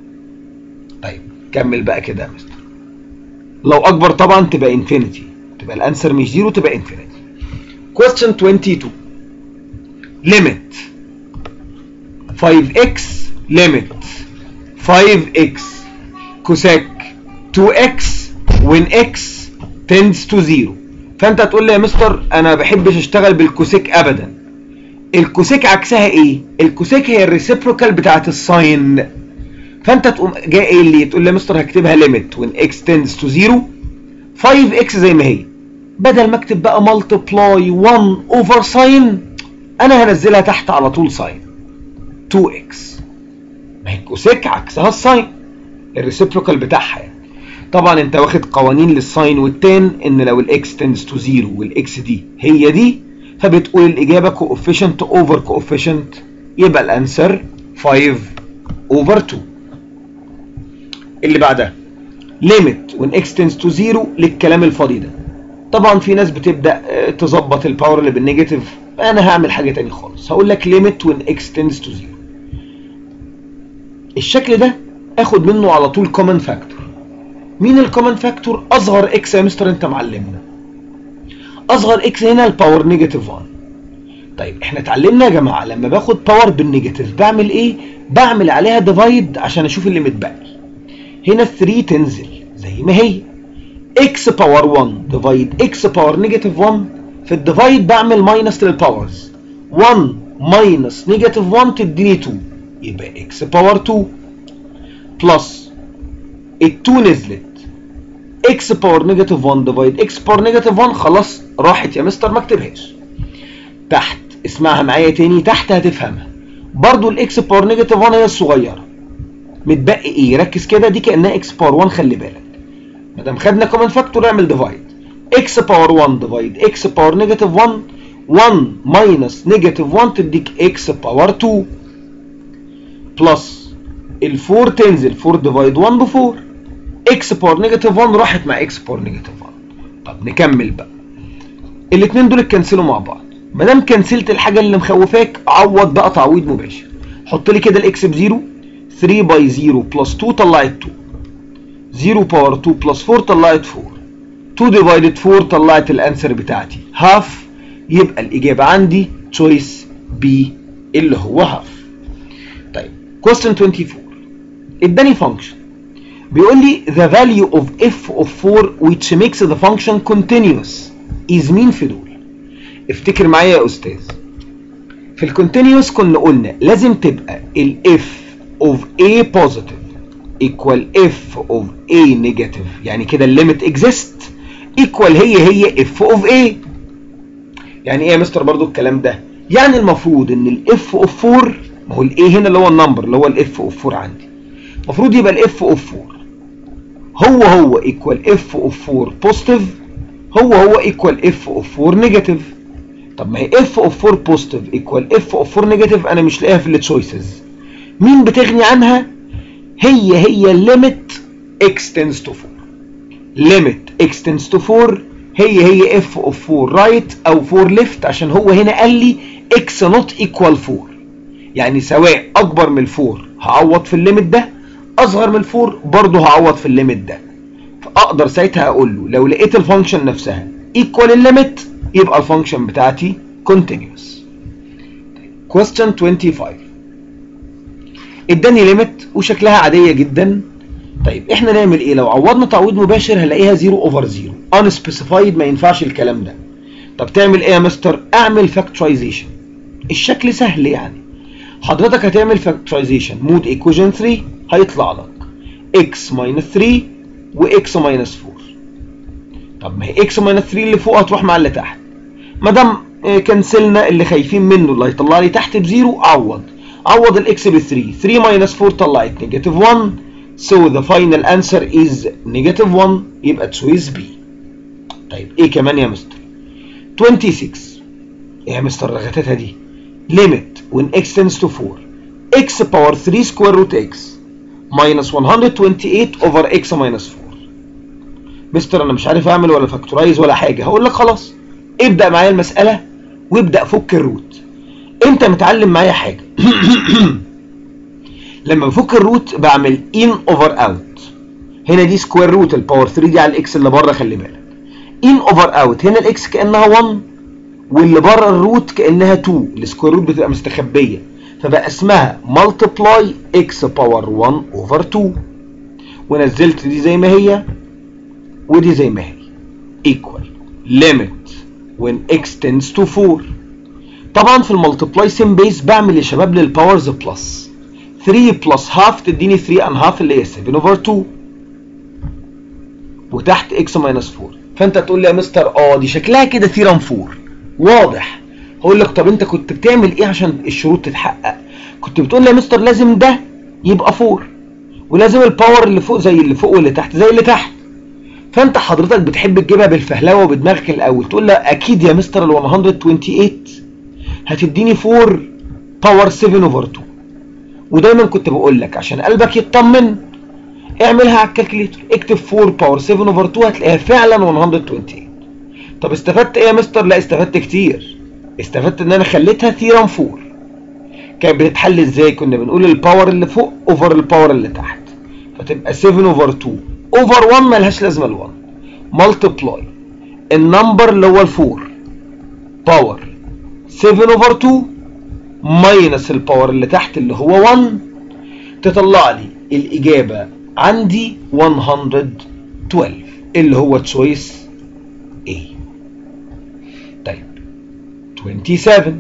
طيب كمل بقى كده يا مستر لو اكبر طبعا تبقى انفينيتي تبقى الانسر مش زيرو تبقى انفينيتي question 22 limit 5x limit 5x كوساك 2x when x tends to 0 فانت هتقول لي يا مستر انا ما بحبش اشتغل بالكوسيك ابدا الكوسيك عكسها ايه الكوسيك هي الريسيبروكال بتاعت الساين فانت تقوم جاي قايل لي تقول لي يا مستر هكتبها ليميت when x tends to 0 5x زي ما هي بدل ما اكتب بقى multiply 1 over sin انا هنزلها تحت على طول sin 2x ما هي الكوسيك عكسها الساين الريسيبروكال بتاعها يعني طبعا انت واخد قوانين للساين والتان ان لو الاكس تندز تو زيرو والاكس دي هي دي فبتقول الاجابه كوفيشنت اوفر كوفيشنت يبقى الانسر 5 اوفر 2 اللي بعدها ليميت when x tends to 0 للكلام الفاضي ده طبعا في ناس بتبدا تظبط الباور اللي بالنيجاتيف انا هعمل حاجه تاني خالص هقول لك ليميت when x tends to 0 الشكل ده اخد منه على طول كومن فاكتور مين الكومن فاكتور اصغر اكس يا مستر انت معلمنا اصغر اكس هنا الباور نيجاتيف 1 طيب احنا اتعلمنا يا جماعه لما باخد باور بالنيجاتيف بعمل ايه بعمل عليها ديفايد عشان اشوف اللي متبقي هنا 3 تنزل زي ما هي اكس باور 1 ديفايد اكس باور نيجاتيف 1 في الديفايد بعمل ماينس للباورز 1 ماينس نيجاتيف 1 تديني 2 يبقى اكس باور 2 بلس ال2 نزلت اكس باور نيجاتيف 1 ديفايد اكس باور نيجاتيف 1 خلاص راحت يا مستر ما اكتبهاش تحت اسمعها معايا تاني تحت هتفهمها برضو الاكس باور نيجاتيف 1 هي الصغيره متبقي ايه ركز كده دي كانها اكس باور 1 خلي بالك ما دام خدنا كومن فاكتور اعمل ديفايد اكس باور 1 ديفايد اكس باور نيجاتيف 1 1 ماينس نيجاتيف 1 تديك اكس باور 2 بلس ال 4 تنزل 4 ديفايد 1 ب 4 اكس باور نيجاتيف 1 راحت مع اكس باور نيجاتيف 1 طب نكمل بقى الاثنين دول اتكنسلوا مع بعض ما دام كنسلت الحاجه اللي مخوفاك عوض بقى تعويض مباشر حط لي كده الاكس بزيرو 3 باي 0 بلس 2 طلعت 2 0 باور 2 بلس 4 طلعت 4 2 ديفايدد 4 طلعت الانسر بتاعتي هاف يبقى الاجابه عندي تشويس بي اللي هو هاف طيب question 24 اداني function بيقول لي the value of f of 4 which makes the function continuous is مين في دول افتكر معايا يا استاذ في الكونتينيوس كنا قلنا لازم تبقى ال f of a positive equal f of a negative يعني كده الليميت exist equal هي هي f of a يعني ايه يا مستر برضو الكلام ده يعني المفروض ان ال f of 4 ما هو ال a هنا اللي هو النمبر اللي هو ال f of 4 عندي المفروض يبقى ال f of 4 هو هو equal f of 4 positive هو هو equal f of 4 negative طب ما هي f of 4 positive equal f of 4 negative انا مش لاقيها في التشويسز مين بتغني عنها هي هي limit x tends to 4 limit x tends to 4 هي هي f of 4 right او 4 left عشان هو هنا قال لي x not equal 4 يعني سواء اكبر من 4 هعوض في الليميت ده اصغر من 4 برضه هعوض في الليميت ده فاقدر ساعتها اقول له لو لقيت الفانكشن نفسها equal الليميت يبقى الفانكشن بتاعتي continuous question 25 اداني ليميت وشكلها عاديه جدا طيب احنا نعمل ايه لو عوضنا تعويض مباشر هلاقيها 0 اوفر 0 unspecified ما ينفعش الكلام ده طب تعمل ايه يا مستر اعمل فاكتورايزيشن الشكل سهل يعني حضرتك هتعمل فاكتورايزيشن مود ايكويشن 3 هيطلع لك x minus 3 و x minus 4 طب ما هي x minus 3 اللي فوق هتروح مع اللي تحت ما دام كنسلنا اللي خايفين منه اللي هيطلع لي تحت بزيرو عوض عوض الاكس ب 3 3 minus 4 طلعت نيجاتيف 1 so the final answer is negative 1 يبقى تشويس بي طيب ايه كمان يا مستر 26 ايه يا مستر رغتتها دي limit when x tends to 4 x power 3 square root x minus 128 over x minus 4 مستر انا مش عارف اعمل ولا فاكتورايز ولا حاجه هقول لك خلاص ابدا معايا المساله وابدا فك الروت انت متعلم معايا حاجه لما بفك الروت بعمل ان اوفر اوت هنا دي سكوير روت الباور 3 دي على الاكس اللي بره خلي بالك ان اوفر اوت هنا الاكس كانها 1 واللي بره الروت كانها 2 السكوير روت بتبقى مستخبيه فبقى اسمها multiply x باور 1 over 2 ونزلت دي زي ما هي ودي زي ما هي equal limit when x tends to 4 طبعا في المالتبلاي سيم بيس بعمل يا شباب للباورز بلس 3 بلس هاف تديني 3 ان هاف اللي هي 7 اوفر 2 وتحت اكس ماينس 4 فانت تقول لي يا مستر اه دي شكلها كده ثيرم 4 واضح هقول لك طب انت كنت بتعمل ايه عشان الشروط تتحقق كنت بتقول لي يا مستر لازم ده يبقى 4 ولازم الباور اللي فوق زي اللي فوق واللي تحت زي اللي تحت فانت حضرتك بتحب تجيبها بالفهلوه وبدماغك الاول تقول له اكيد يا مستر ال 128 هتديني 4 باور 7 اوفر 2 ودايما كنت بقول لك عشان قلبك يطمن اعملها على الكالكليتر اكتب 4 باور 7 اوفر 2 هتلاقيها فعلا 128 طب استفدت ايه يا مستر لا استفدت كتير استفدت ان انا خليتها ثيرم 4 كانت بتتحل ازاي كنا بنقول الباور اللي فوق اوفر الباور اللي تحت فتبقى 7 اوفر 2 اوفر 1 ملهاش لازمه ال 1 ملتبلاي النمبر اللي هو ال 4 باور 7 اوفر 2 ماينس الباور اللي تحت اللي هو 1 تطلع لي الاجابه عندي 112 اللي هو تشويس A طيب 27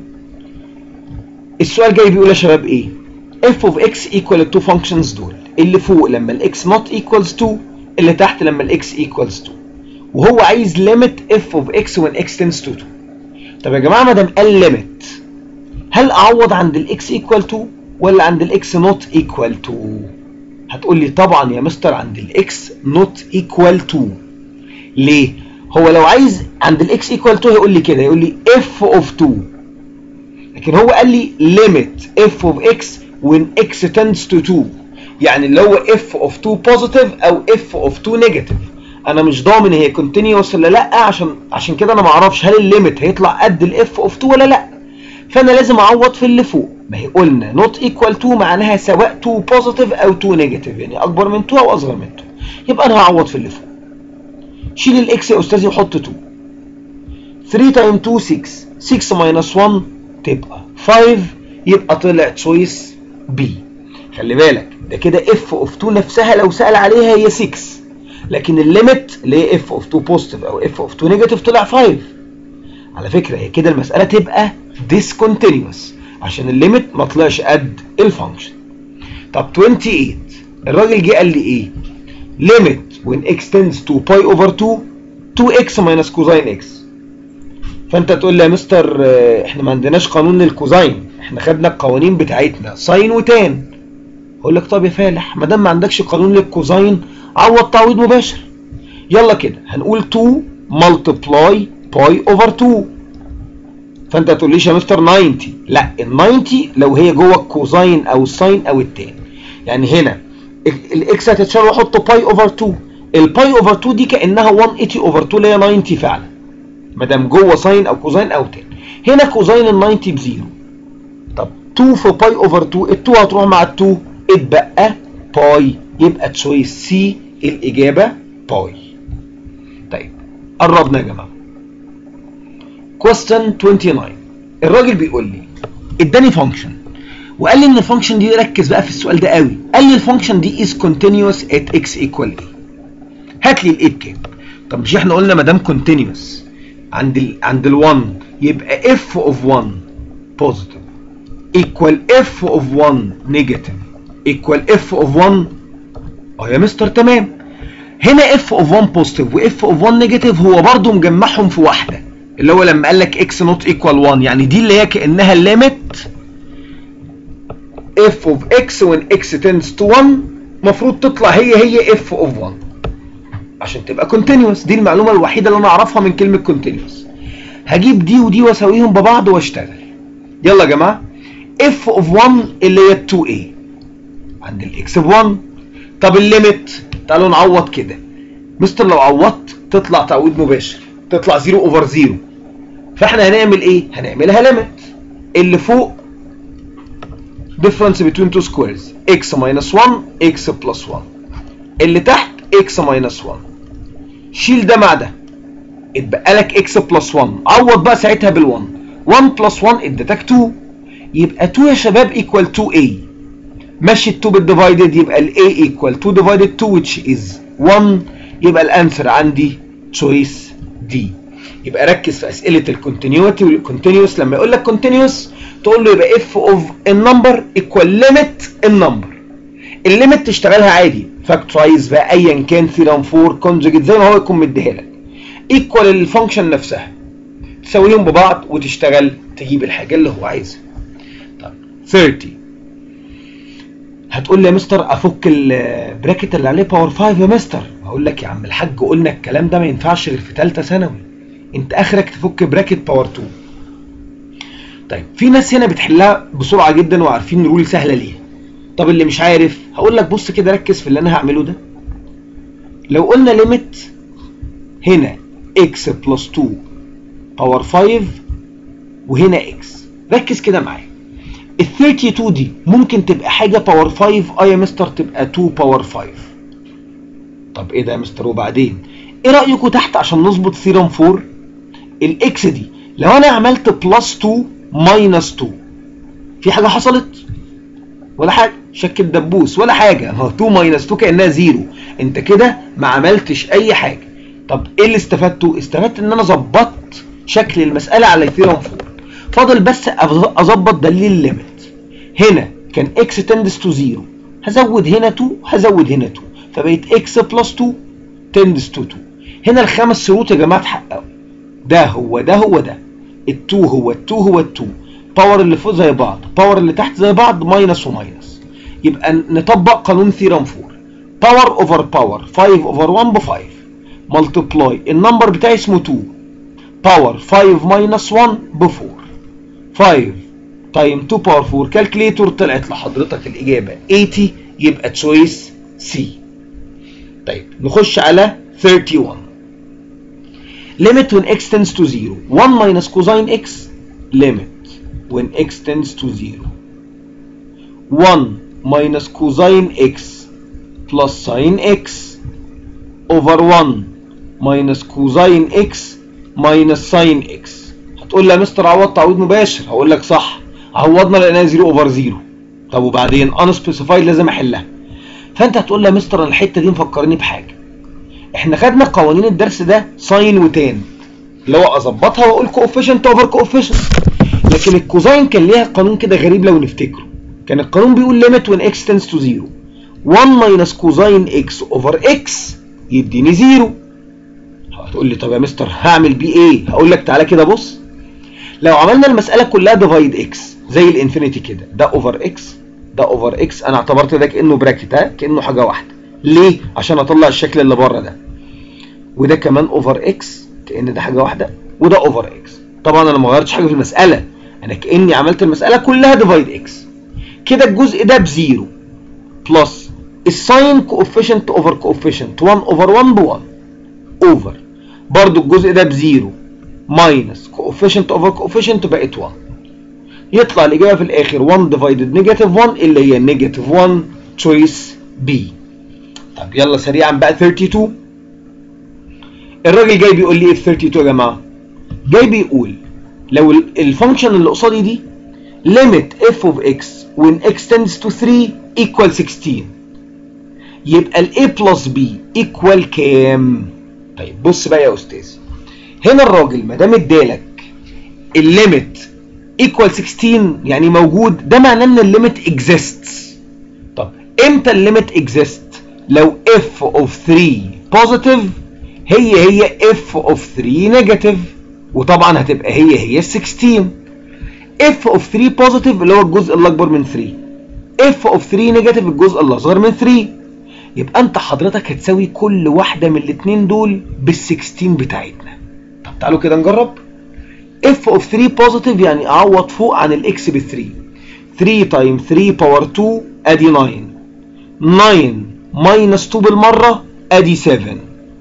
السؤال جاي بيقول يا شباب ايه f of x equal to functions دول اللي فوق لما ال x not equals 2 اللي تحت لما ال x equals 2 وهو عايز limit f of x when x tends to 2 طب يا جماعه ما دام قال limit هل اعوض عند ال x equal 2 ولا عند ال x not equal 2 هتقول لي طبعا يا مستر عند ال x not equal 2 ليه هو لو عايز عند ال x equal 2 هيقول لي كده يقول لي f of 2 لكن هو قال لي limit f of x when x tends to 2 يعني اللي هو f of 2 positive او f of 2 negative انا مش ضامن هي continuous ولا لا عشان عشان كده انا ما اعرفش هل الليميت هيطلع قد الاف اوف 2 ولا لا فانا لازم اعوض في اللي فوق ما هي قلنا not equal to معناها سواء 2 positive او 2 negative يعني اكبر من 2 او اصغر من 2 يبقى انا هعوض في اللي فوق شيل الاكس يا استاذي وحط 2 3 تايم 2 6 6 minus 1 تبقى 5 يبقى طلع تشويس بي خلي بالك ده كده اف اوف 2 نفسها لو سأل عليها هي 6 لكن الليميت اللي هي اف اوف 2 بوزيتيف او اف اوف 2 نيجاتيف طلع 5 على فكره هي كده المساله تبقى ديسكونتينيوس عشان الليميت ما طلعش قد الفانكشن طب 28 الراجل جه قال لي ايه ليميت when x tends to pi over 2 2x minus cosine x فانت تقول لي يا مستر احنا ما عندناش قانون للكوزاين احنا خدنا القوانين بتاعتنا ساين وتان اقول لك طب يا فالح ما دام ما عندكش قانون للكوزاين عوض تعويض مباشر يلا كده هنقول 2 ملتبلاي باي اوفر 2 فانت تقول ليش يا مستر 90 لا ال 90 لو هي جوه الكوزاين او الساين او التان يعني هنا الاكس هتتشال واحط باي اوفر 2 الباي اوفر 2 دي كانها 180 اوفر 2 اللي هي 90 فعلا ما دام جوه ساين او كوزاين او تان هنا كوزاين ال 90 بزيرو طب 2 في باي اوفر 2 ال 2 هتروح مع ال 2 اتبقى باي يبقى تشويس سي الإجابة باي طيب قربنا يا جماعة question 29 الراجل بيقول لي اداني فانكشن وقال لي ان الفانكشن دي ركز بقى في السؤال ده قوي قال لي الفانكشن دي is continuous at x equal a هات لي الايه بكام طب مش احنا قلنا ما دام continuous عند ال عند ال1 يبقى f of 1 positive equal f of 1 negative equal f of 1 اه يا مستر تمام هنا اف اوف 1 بوزيتيف واف اوف 1 نيجاتيف هو برضو مجمعهم في واحده اللي هو لما قال لك اكس نوت ايكوال 1 يعني دي اللي هي كانها الليميت اف اوف اكس وين اكس تنس تو 1 المفروض تطلع هي هي اف اوف 1 عشان تبقى كونتينوس دي المعلومه الوحيده اللي انا اعرفها من كلمه كونتينوس هجيب دي ودي واساويهم ببعض واشتغل يلا يا جماعه اف اوف 1 اللي هي 2 a عند الاكس ب 1 طب الليميت تعالوا نعوض كده مستر لو عوضت تطلع تعويض مباشر تطلع 0 اوفر 0 فاحنا هنعمل ايه هنعملها ليميت اللي فوق difference between two squares x minus 1 x plus 1 اللي تحت x minus 1 شيل ده مع ده اتبقى لك x plus 1 عوض بقى ساعتها بال1 1 plus 1 اديتك 2 يبقى 2 يا شباب ايكوال 2a ماشي ال 2 بالديفايدد يبقى ال a ايكوال 2 ديفايدد 2 which is 1 يبقى الانسر عندي تشويس دي يبقى ركز في اسئله الكونتينيوتي والكونتينيوس لما يقول لك كونتينيوس تقول له يبقى اف اوف النمبر ايكوال ليميت النمبر الليميت تشتغلها عادي فاكتورايز بقى ايا كان ثيرم 4 كونجوجيت زي ما هو يكون مديها لك ايكوال الفانكشن نفسها تساويهم ببعض وتشتغل تجيب الحاجه اللي هو عايزها طب 30 هتقول لي يا مستر افك البراكت اللي عليه باور 5 يا مستر هقول لك يا عم الحاج قلنا الكلام ده ما ينفعش غير في ثالثه ثانوي انت اخرك تفك براكت باور 2 طيب في ناس هنا بتحلها بسرعه جدا وعارفين رول سهله ليه طب اللي مش عارف هقول لك بص كده ركز في اللي انا هعمله ده لو قلنا ليميت هنا x بلس 2 باور 5 وهنا x ركز كده معايا ال 32 دي ممكن تبقى حاجه باور 5 اه يا مستر تبقى 2 باور 5 طب ايه ده يا مستر وبعدين ايه رايكم تحت عشان نظبط ثيرم 4 الاكس دي لو انا عملت بلس 2 ماينس 2 في حاجه حصلت ولا حاجه شك الدبوس ولا حاجه هو 2 ماينس 2 كانها زيرو انت كده ما عملتش اي حاجه طب ايه اللي استفدته استفدت ان انا ظبطت شكل المساله على ثيرم 4 فاضل بس اظبط دليل الليميت هنا كان x tends to 0 هزود هنا 2 هزود هنا 2 فبقيت x بلس 2 tends to 2 هنا الخمس شروط يا جماعه اتحققوا ده هو ده هو ده ال2 هو ال2 هو ال2 باور اللي فوق زي بعض باور اللي تحت زي بعض ماينس وماينس يبقى نطبق قانون ثيرم 4 باور اوفر باور 5 اوفر 1 ب 5 ملتبلاي النمبر بتاعي اسمه 2 باور 5 ماينس 1 ب 4 5 تايم 2 باور 4 كالكليتور طلعت لحضرتك الاجابه 80 يبقى تشويس سي طيب نخش على 31 limit when x tends to 0 1 minus cosine x limit when x tends to 0 1 minus cosine x plus sine x over 1 minus cosine x minus sine x هتقول لي يا مستر عوض تعويض مباشر هقول لك صح عوضنا لقيناها 0 اوفر 0 طب وبعدين unspecified لازم احلها فانت هتقول لي يا مستر انا الحته دي مفكرني بحاجه احنا خدنا قوانين الدرس ده ساين وتان اللي هو اظبطها واقول كوفيشنت اوفر كوفيشنت لكن الكوزاين كان ليها قانون كده غريب لو نفتكره كان القانون بيقول ليميت وين اكس تنس تو 0 1 ماينس كوزاين اكس اوفر اكس يديني 0 هتقول لي طب يا مستر هعمل بيه ايه هقول لك تعالى كده بص لو عملنا المساله كلها ديفايد اكس زي الانفينيتي كده ده اوفر اكس ده اوفر اكس انا اعتبرت ده كانه براكت ها كانه حاجه واحده ليه عشان اطلع الشكل اللي بره ده وده كمان اوفر اكس كان ده حاجه واحده وده اوفر اكس طبعا انا ما غيرتش حاجه في المساله انا كاني عملت المساله كلها ديفايد اكس كده الجزء ده بزيرو بلس الساين كوفيشنت اوفر كوفيشنت 1 اوفر 1 ب 1 اوفر برضو الجزء ده بزيرو ماينس كوفيشنت اوفر كوفيشنت بقت 1 يطلع الاجابه في الاخر 1 ديفايدد نيجاتيف 1 اللي هي نيجاتيف 1 تشويس بي طب يلا سريعا بقى 32 الراجل جاي بيقول لي ايه في 32 يا جماعه جاي بيقول لو الفانكشن اللي قصادي دي limit f of x when x tends to 3 equal 16 يبقى ال a plus b equal كام طيب بص بقى يا استاذ هنا الراجل ما دام ادالك الليميت equal 16 يعني موجود ده معناه ان الليميت exists طب امتى الليميت exist لو f of 3 positive هي هي f of 3 negative وطبعا هتبقى هي هي 16 f of 3 positive اللي هو الجزء اللي اكبر من 3 f of 3 negative الجزء اللي اصغر من 3 يبقى انت حضرتك هتساوي كل واحده من الاثنين دول بال 16 بتاعتنا طب تعالوا كده نجرب f of 3 positive يعني اعوض فوق عن الاكس ب 3 3 تايم 3 باور 2 ادي 9 9 ماينس 2 بالمره ادي 7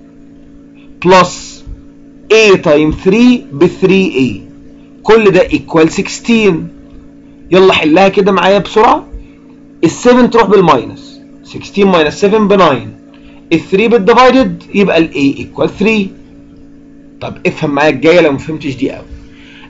بلس a تايم 3 ب 3a كل ده equal 16 يلا حلها كده معايا بسرعه ال 7 تروح بالماينس 16 ماينس 7 ب 9 ال 3 بالديفايدد يبقى ال a equal 3 طب افهم معايا الجايه لو ما فهمتش دي قوي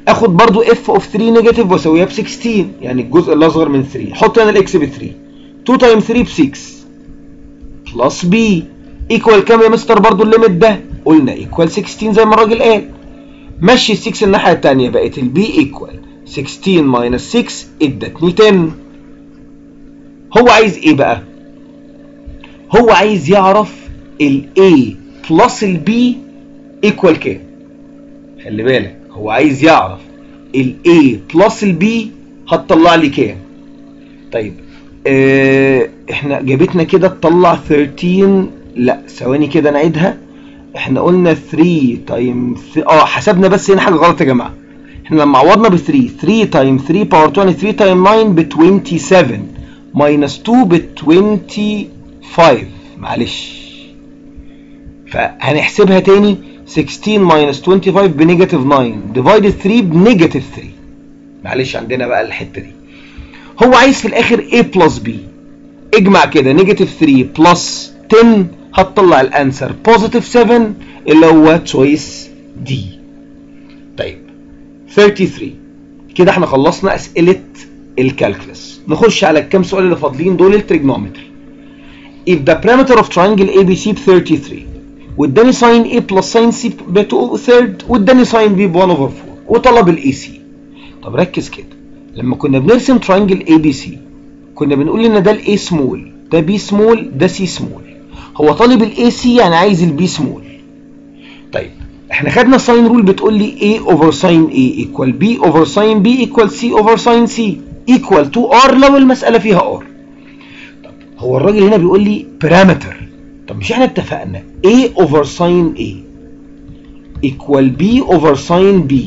اخد برضو اف اوف 3 نيجاتيف واسويها ب 16 يعني الجزء اللي اصغر من 3 حط هنا الاكس ب 3 2 تايم 3 ب 6 بلس بي ايكوال كام يا مستر برضو الليميت ده قلنا ايكوال 16 زي ما الراجل قال مشي ال 6 الناحيه الثانيه بقت البي ايكوال 16 ماينس 6 ادتني 10 هو عايز ايه بقى هو عايز يعرف ال A بلس ال B ايكوال كام خلي بالك هو عايز يعرف ال A بلس ال B هتطلع لي كام طيب اه احنا جابتنا كده تطلع 13 لا ثواني كده نعيدها احنا قلنا 3 تايم اه حسبنا بس هنا حاجه غلط يا جماعه احنا لما عوضنا ب 3 3 تايم 3 باور 2 3 تايم 9 ب 27 ماينس 2 ب 25 معلش فهنحسبها تاني 16 ماينس 25 بنيجاتيف 9 ديفايدد 3 بنيجاتيف 3 معلش عندنا بقى الحته دي هو عايز في الاخر A بلس B اجمع كده نيجاتيف 3 بلس 10 هتطلع الانسر بوزيتيف 7 اللي هو تشويس دي طيب 33 كده احنا خلصنا اسئله الكالكولس نخش على الكام سؤال اللي فاضلين دول التريجنومتري if the parameter of triangle ABC ب 33 واداني ساين A بلس ساين C ب 2 ثيرد واداني ساين B ب 1 اوفر 4 وطلب الاي سي طب ركز كده لما كنا بنرسم تراينجل اي بي سي كنا بنقول ان ده الاي سمول ده بي سمول ده سي سمول هو طالب الاي سي يعني عايز البي سمول طيب احنا خدنا ساين رول بتقول لي A اوفر ساين A ايكوال B اوفر ساين B ايكوال C اوفر ساين C ايكوال تو R لو المسألة فيها R طب هو الراجل هنا بيقول لي بارامتر طب مش احنا اتفقنا A اوفر ساين A ايكوال B اوفر ساين B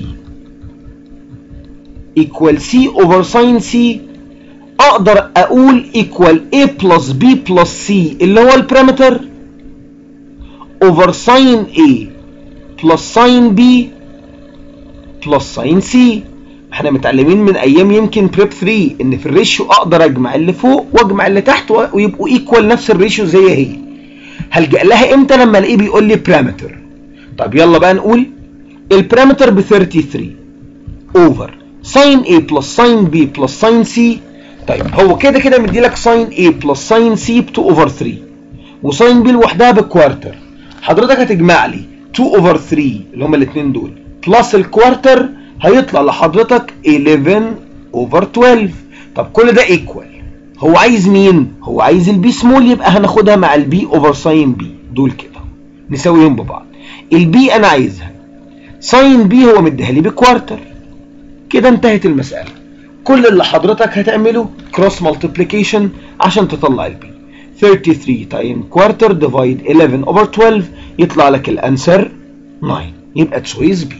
ايكوال C اوفر ساين C اقدر اقول ايكوال A بلس B بلس C اللي هو البارامتر اوفر ساين A بلس ساين B بلس ساين C احنا متعلمين من ايام يمكن بريب 3 ان في الريشيو اقدر اجمع اللي فوق واجمع اللي تحت ويبقوا ايكوال نفس الريشيو زي هي هلجأ لها امتى لما الاقيه بيقول لي بارامتر طب يلا بقى نقول البارامتر ب 33 اوفر ساين A بلس ساين B بلس ساين C طيب هو كده كده مدي لك ساين A بلس ساين C ب 2 اوفر 3 وساين B لوحدها بكوارتر حضرتك هتجمع لي 2 اوفر 3 اللي هما الاثنين دول بلس الكوارتر هيطلع لحضرتك 11 اوفر 12 طب كل ده ايكوال هو عايز مين هو عايز البي سمول يبقى هناخدها مع البي اوفر ساين بي دول كده نساويهم ببعض البي انا عايزها ساين بي هو مديها لي بكوارتر كده انتهت المساله كل اللي حضرتك هتعمله كروس مالتيبليكيشن عشان تطلع البي 33 تايم كوارتر ديفايد 11 اوفر 12 يطلع لك الانسر 9 يبقى تشويس بي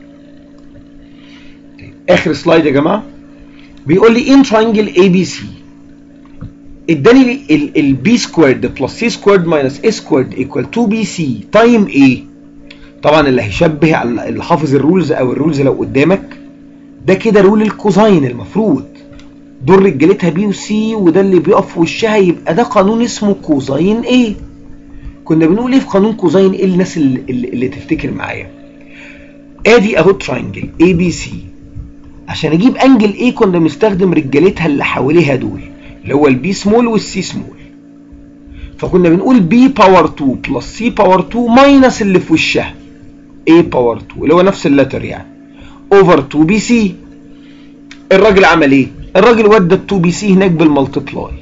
اخر سلايد يا جماعه بيقول لي ان تراينجل اي بي سي اداني البي سكويرد بلس سي سكويرد ماينس اي سكويرد ايكوال 2 بي سي تايم ايه طبعا اللي هيشبه على اللي حافظ الرولز او الرولز لو قدامك ده كده رول الكوزاين المفروض دول رجالتها بي وسي وده اللي بيقف في وشها يبقى ده قانون اسمه كوزاين ايه كنا بنقول ايه في قانون كوزاين ايه الناس اللي, اللي, اللي تفتكر معايا ادي اهو تراينجل اي بي سي عشان اجيب انجل ايه كنا بنستخدم رجالتها اللي حواليها دول اللي هو البي سمول والسي سمول فكنا بنقول بي باور 2 بلس سي باور 2 ماينس اللي في وشها اي باور 2 اللي هو نفس اللتر يعني اوفر 2 بي سي الراجل عمل ايه الراجل ودى ال 2 بي سي هناك بالملتبلاي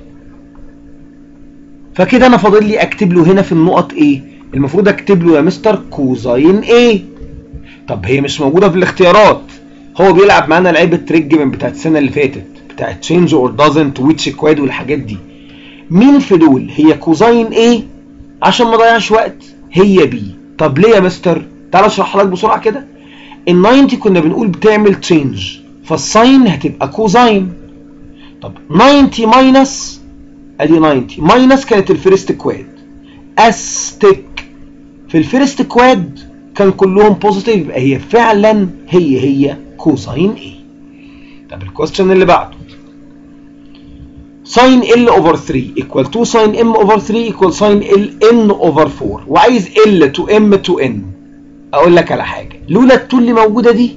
فكده انا فاضل لي اكتب له هنا في النقط ايه المفروض اكتب له يا مستر كوزاين ايه طب هي مش موجوده في الاختيارات هو بيلعب معانا لعيبه تريج من بتاعت السنه اللي فاتت بتاعت تشينج اور دازنت ويتش كواد والحاجات دي مين في دول هي كوزاين ايه عشان ما اضيعش وقت هي بي طب ليه يا مستر تعال اشرح لك بسرعه كده ال 90 كنا بنقول بتعمل تشينج فالساين هتبقى كوزاين طب 90 ماينس ادي 90 ماينس كانت الفيرست كواد استك في الفيرست كواد كان كلهم بوزيتيف يبقى هي فعلا هي هي كوساين ايه طب الكويستشن اللي بعده ساين ال اوفر 3 ايكوال 2 ساين ام اوفر 3 ايكوال ساين ال ان اوفر 4 وعايز ال تو ام تو ان اقول لك على حاجه لولا التو اللي موجوده دي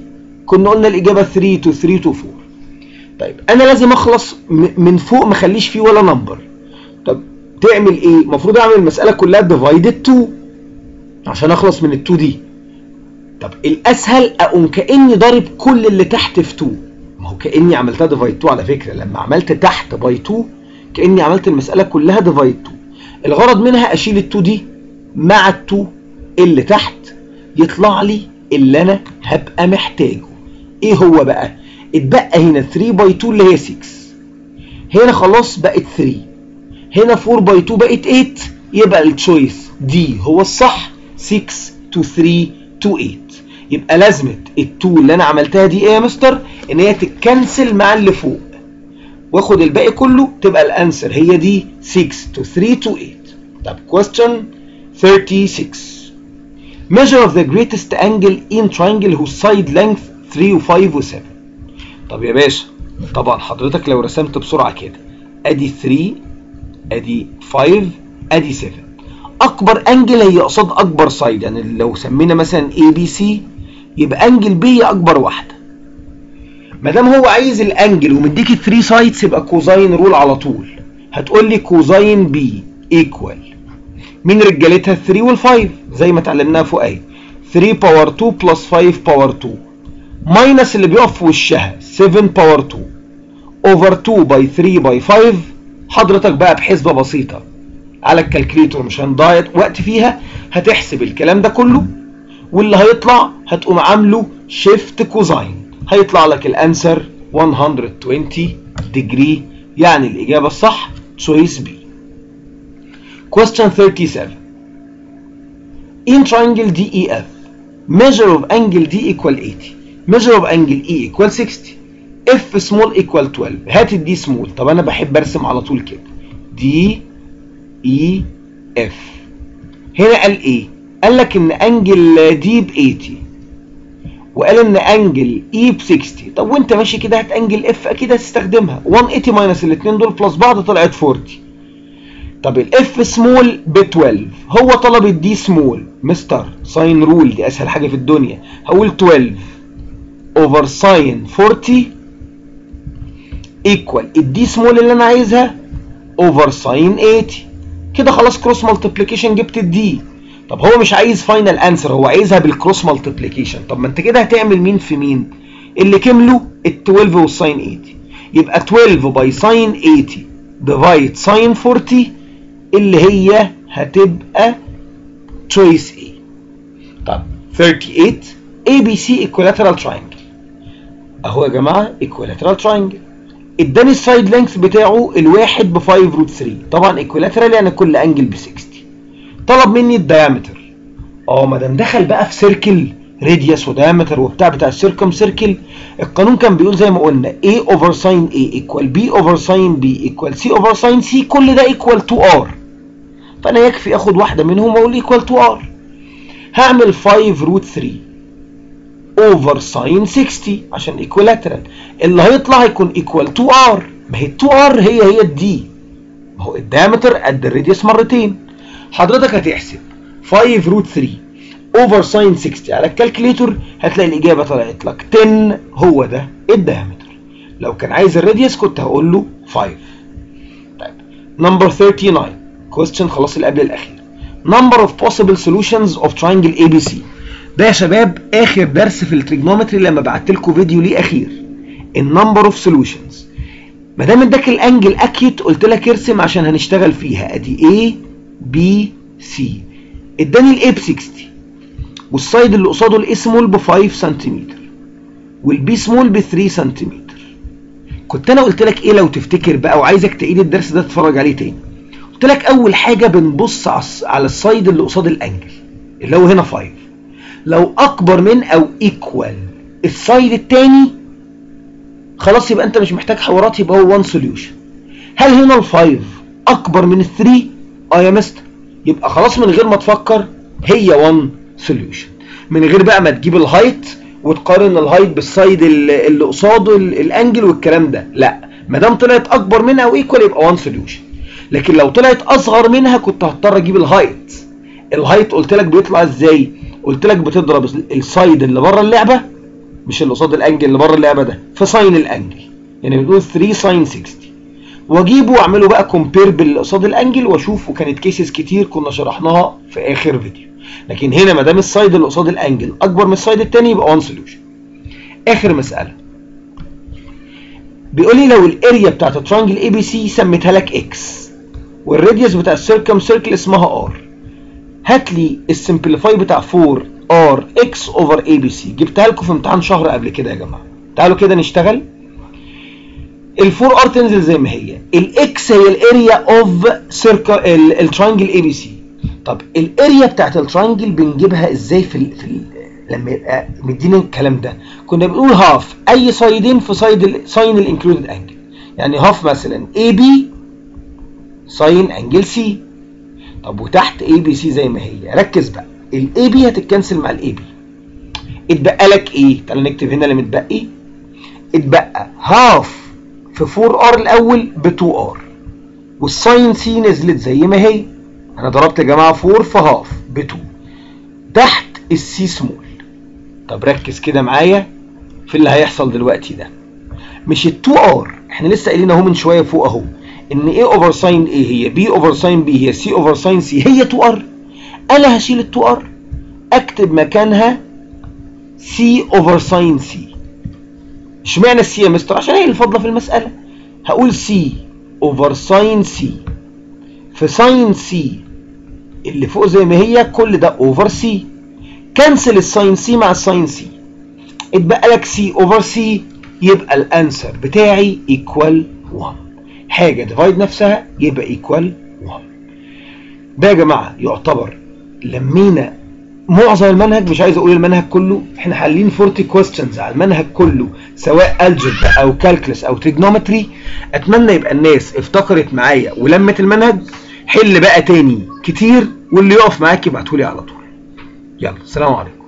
كنا قلنا الاجابه 3 تو 3 تو 4 طيب انا لازم اخلص من فوق ما اخليش فيه ولا نمبر طب تعمل ايه المفروض اعمل المساله كلها ديفايدد 2 عشان اخلص من ال 2 دي طب الاسهل اقوم كاني ضارب كل اللي تحت في 2 ما هو كاني عملتها ديفايد 2 على فكره لما عملت تحت باي 2 كاني عملت المساله كلها ديفايد 2 الغرض منها اشيل ال 2 دي مع ال 2 اللي تحت يطلع لي اللي انا هبقى محتاجه ايه هو بقى اتبقى هنا 3 باي 2 اللي هي 6 هنا خلاص بقت 3 هنا 4 باي 2 بقت 8 يبقى التشويس دي هو الصح 6 تو 3 تو 8 يبقى لازمه ال2 اللي انا عملتها دي ايه يا مستر ان هي تتكنسل مع اللي فوق واخد الباقي كله تبقى الانسر هي دي 6 تو 3 تو 8 طب question 36 measure of the greatest angle in triangle whose side length 3 و 5 و 7 طب يا باشا طبعا حضرتك لو رسمت بسرعه كده ادي 3 ادي 5 ادي 7 اكبر انجل هي قصاد اكبر سايد يعني لو سمينا مثلا اي بي سي يبقى انجل بي هي اكبر واحده ما دام هو عايز الانجل ومديك 3 سايدز يبقى كوزاين رول على طول هتقول لي كوزاين بي ايكوال مين رجالتها 3 وال5 زي ما اتعلمناها فوق اهي 3 باور 2 بلس 5 باور 2 ماينس اللي بيقف في وشها 7 باور 2 اوفر 2 باي 3 باي 5 حضرتك بقى بحسبه بسيطه على الكالكليتور مش هنضيع وقت فيها هتحسب الكلام ده كله واللي هيطلع هتقوم عامله شيفت كوزاين هيطلع لك الانسر 120 ديجري يعني الاجابه الصح تشويس بي question 37 in triangle DEF measure of angle D equal 80 measure of angle E equal 60 F small equal 12 هات الدي small طب انا بحب ارسم على طول كده دي اي اف هنا قال ايه قال لك ان انجل دي ب 80 وقال ان انجل اي ب 60 طب وانت ماشي كده هات انجل اف اكيد هتستخدمها 180 ماينس الاثنين دول بلس بعض طلعت 40 طب الاف سمول ب 12 هو طلب الدي سمول مستر ساين رول دي اسهل حاجه في الدنيا هقول 12 اوفر ساين 40 ايكوال الدي سمول اللي انا عايزها اوفر ساين 80 كده خلاص كروس مالتيبليكيشن جبت الدي طب هو مش عايز فاينل انسر هو عايزها بالكروس مالتيبليكيشن طب ما انت كده هتعمل مين في مين اللي كملوا ال 12 والساين 80 يبقى 12 باي ساين 80 ديفايد ساين 40 اللي هي هتبقى تشويس A طب 38 ABC equilateral triangle اهو يا جماعه equilateral triangle اداني السايد لينث بتاعه الواحد ب 5 روت 3 طبعا ايكويلاترال يعني كل انجل ب 60 طلب مني الدايمتر اه ما دام دخل بقى في سيركل راديوس ودايمتر وبتاع بتاع السيركم سيركل القانون كان بيقول زي ما قلنا A اوفر ساين A ايكوال B اوفر ساين B ايكوال C اوفر ساين C كل ده ايكوال تو R فانا يكفي اخد واحده منهم واقول ايكوال تو R هعمل 5 روت 3 اوفر ساين 60 عشان ايكوالاترال اللي هيطلع هيكون ايكوال تو ار ما هي 2 ار هي هي الدي ما هو الدايمتر قد الراديوس مرتين حضرتك هتحسب 5 روت 3 اوفر ساين 60 على الكالكليتور هتلاقي الاجابه طلعت لك 10 هو ده الدايمتر لو كان عايز الراديوس كنت هقول له 5 طيب نمبر 39 كويستشن خلاص اللي قبل الاخير number of possible solutions of triangle ABC ده يا شباب اخر درس في التريجنومتري لما بعت لكم فيديو ليه اخير النمبر اوف سولوشنز ما دام اداك الانجل اكيوت قلت لك ارسم عشان هنشتغل فيها ادي A B C اداني الاي ب 60 والسايد اللي قصاده الاي سمول ب 5 سنتيمتر والبي سمول ب 3 سنتيمتر كنت انا قلت لك ايه لو تفتكر بقى وعايزك تعيد الدرس ده تتفرج عليه تاني قلت لك اول حاجه بنبص على السايد اللي قصاد الانجل اللي هو هنا 5 لو اكبر من او ايكوال السايد التاني خلاص يبقى انت مش محتاج حوارات يبقى هو 1 سوليوشن هل هنا ال5 اكبر من ال3 اه يا مستر يبقى خلاص من غير ما تفكر هي 1 سوليوشن من غير بقى ما تجيب الهايت وتقارن الهايت بالسايد اللي قصاده الانجل والكلام ده لا ما دام طلعت اكبر منها او ايكوال يبقى 1 سوليوشن لكن لو طلعت اصغر منها كنت هضطر اجيب الهايت الهايت قلت لك بيطلع ازاي قلت لك بتضرب السايد اللي بره اللعبه مش اللي قصاد الانجل اللي بره اللعبه ده في ساين الانجل يعني بنقول 3 ساين 60 واجيبه واعمله بقى كومبير باللي قصاد الانجل واشوف وكانت كيسز كتير كنا شرحناها في اخر فيديو لكن هنا ما دام السايد اللي قصاد الانجل اكبر من السايد الثاني يبقى وان سوليوشن اخر مساله بيقول لي لو الاريا بتاعت الترانجل اي بي سي سميتها لك اكس والراديوس بتاع السيركم سيركل اسمها ار هات لي السمبليفاي بتاع 4 ار اكس اوفر اي بي سي جبتها لكم في امتحان شهر قبل كده يا جماعه تعالوا كده نشتغل الفور ار تنزل زي ما هي الاكس هي الاريا اوف سيركل الترانجل اي بي سي طب الاريا بتاعت الترانجل بنجيبها ازاي في ال في ال لما يبقى مدينا الكلام ده كنا بنقول هاف اي سايدين في سايد ساين الانكلودد انجل يعني هاف مثلا اي بي ساين انجل سي طب وتحت اي بي سي زي ما هي ركز بقى الاي بي هتتكنسل مع الاي بي اتبقى لك ايه تعالى نكتب هنا اللي متبقي اتبقى هاف في 4 ار الاول ب 2 ار والساين سي نزلت زي ما هي انا ضربت يا جماعه 4 في هاف ب 2 تحت السي سمول طب ركز كده معايا في اللي هيحصل دلوقتي ده مش ال 2 ار احنا لسه قايلين اهو من شويه فوق اهو ان ايه اوفر ساين ايه هي بي اوفر ساين بي هي سي اوفر ساين سي هي 2 ار انا هشيل ال 2 ار اكتب مكانها سي اوفر ساين سي اشمعنى السي يا مستر عشان هي اللي فاضله في المساله هقول سي اوفر ساين سي في ساين سي اللي فوق زي ما هي كل ده اوفر سي كنسل الساين سي مع الساين سي اتبقى لك سي اوفر سي يبقى الانسر بتاعي ايكوال 1 حاجه ديفايد نفسها يبقى ايكوال 1 ده يا جماعه يعتبر لمينا معظم المنهج مش عايز اقول المنهج كله احنا حالين 40 كويستشنز على المنهج كله سواء الجبرا او كالكلس او تريجنومتري اتمنى يبقى الناس افتكرت معايا ولمت المنهج حل بقى تاني كتير واللي يقف معاك يبعتولي على طول يلا السلام عليكم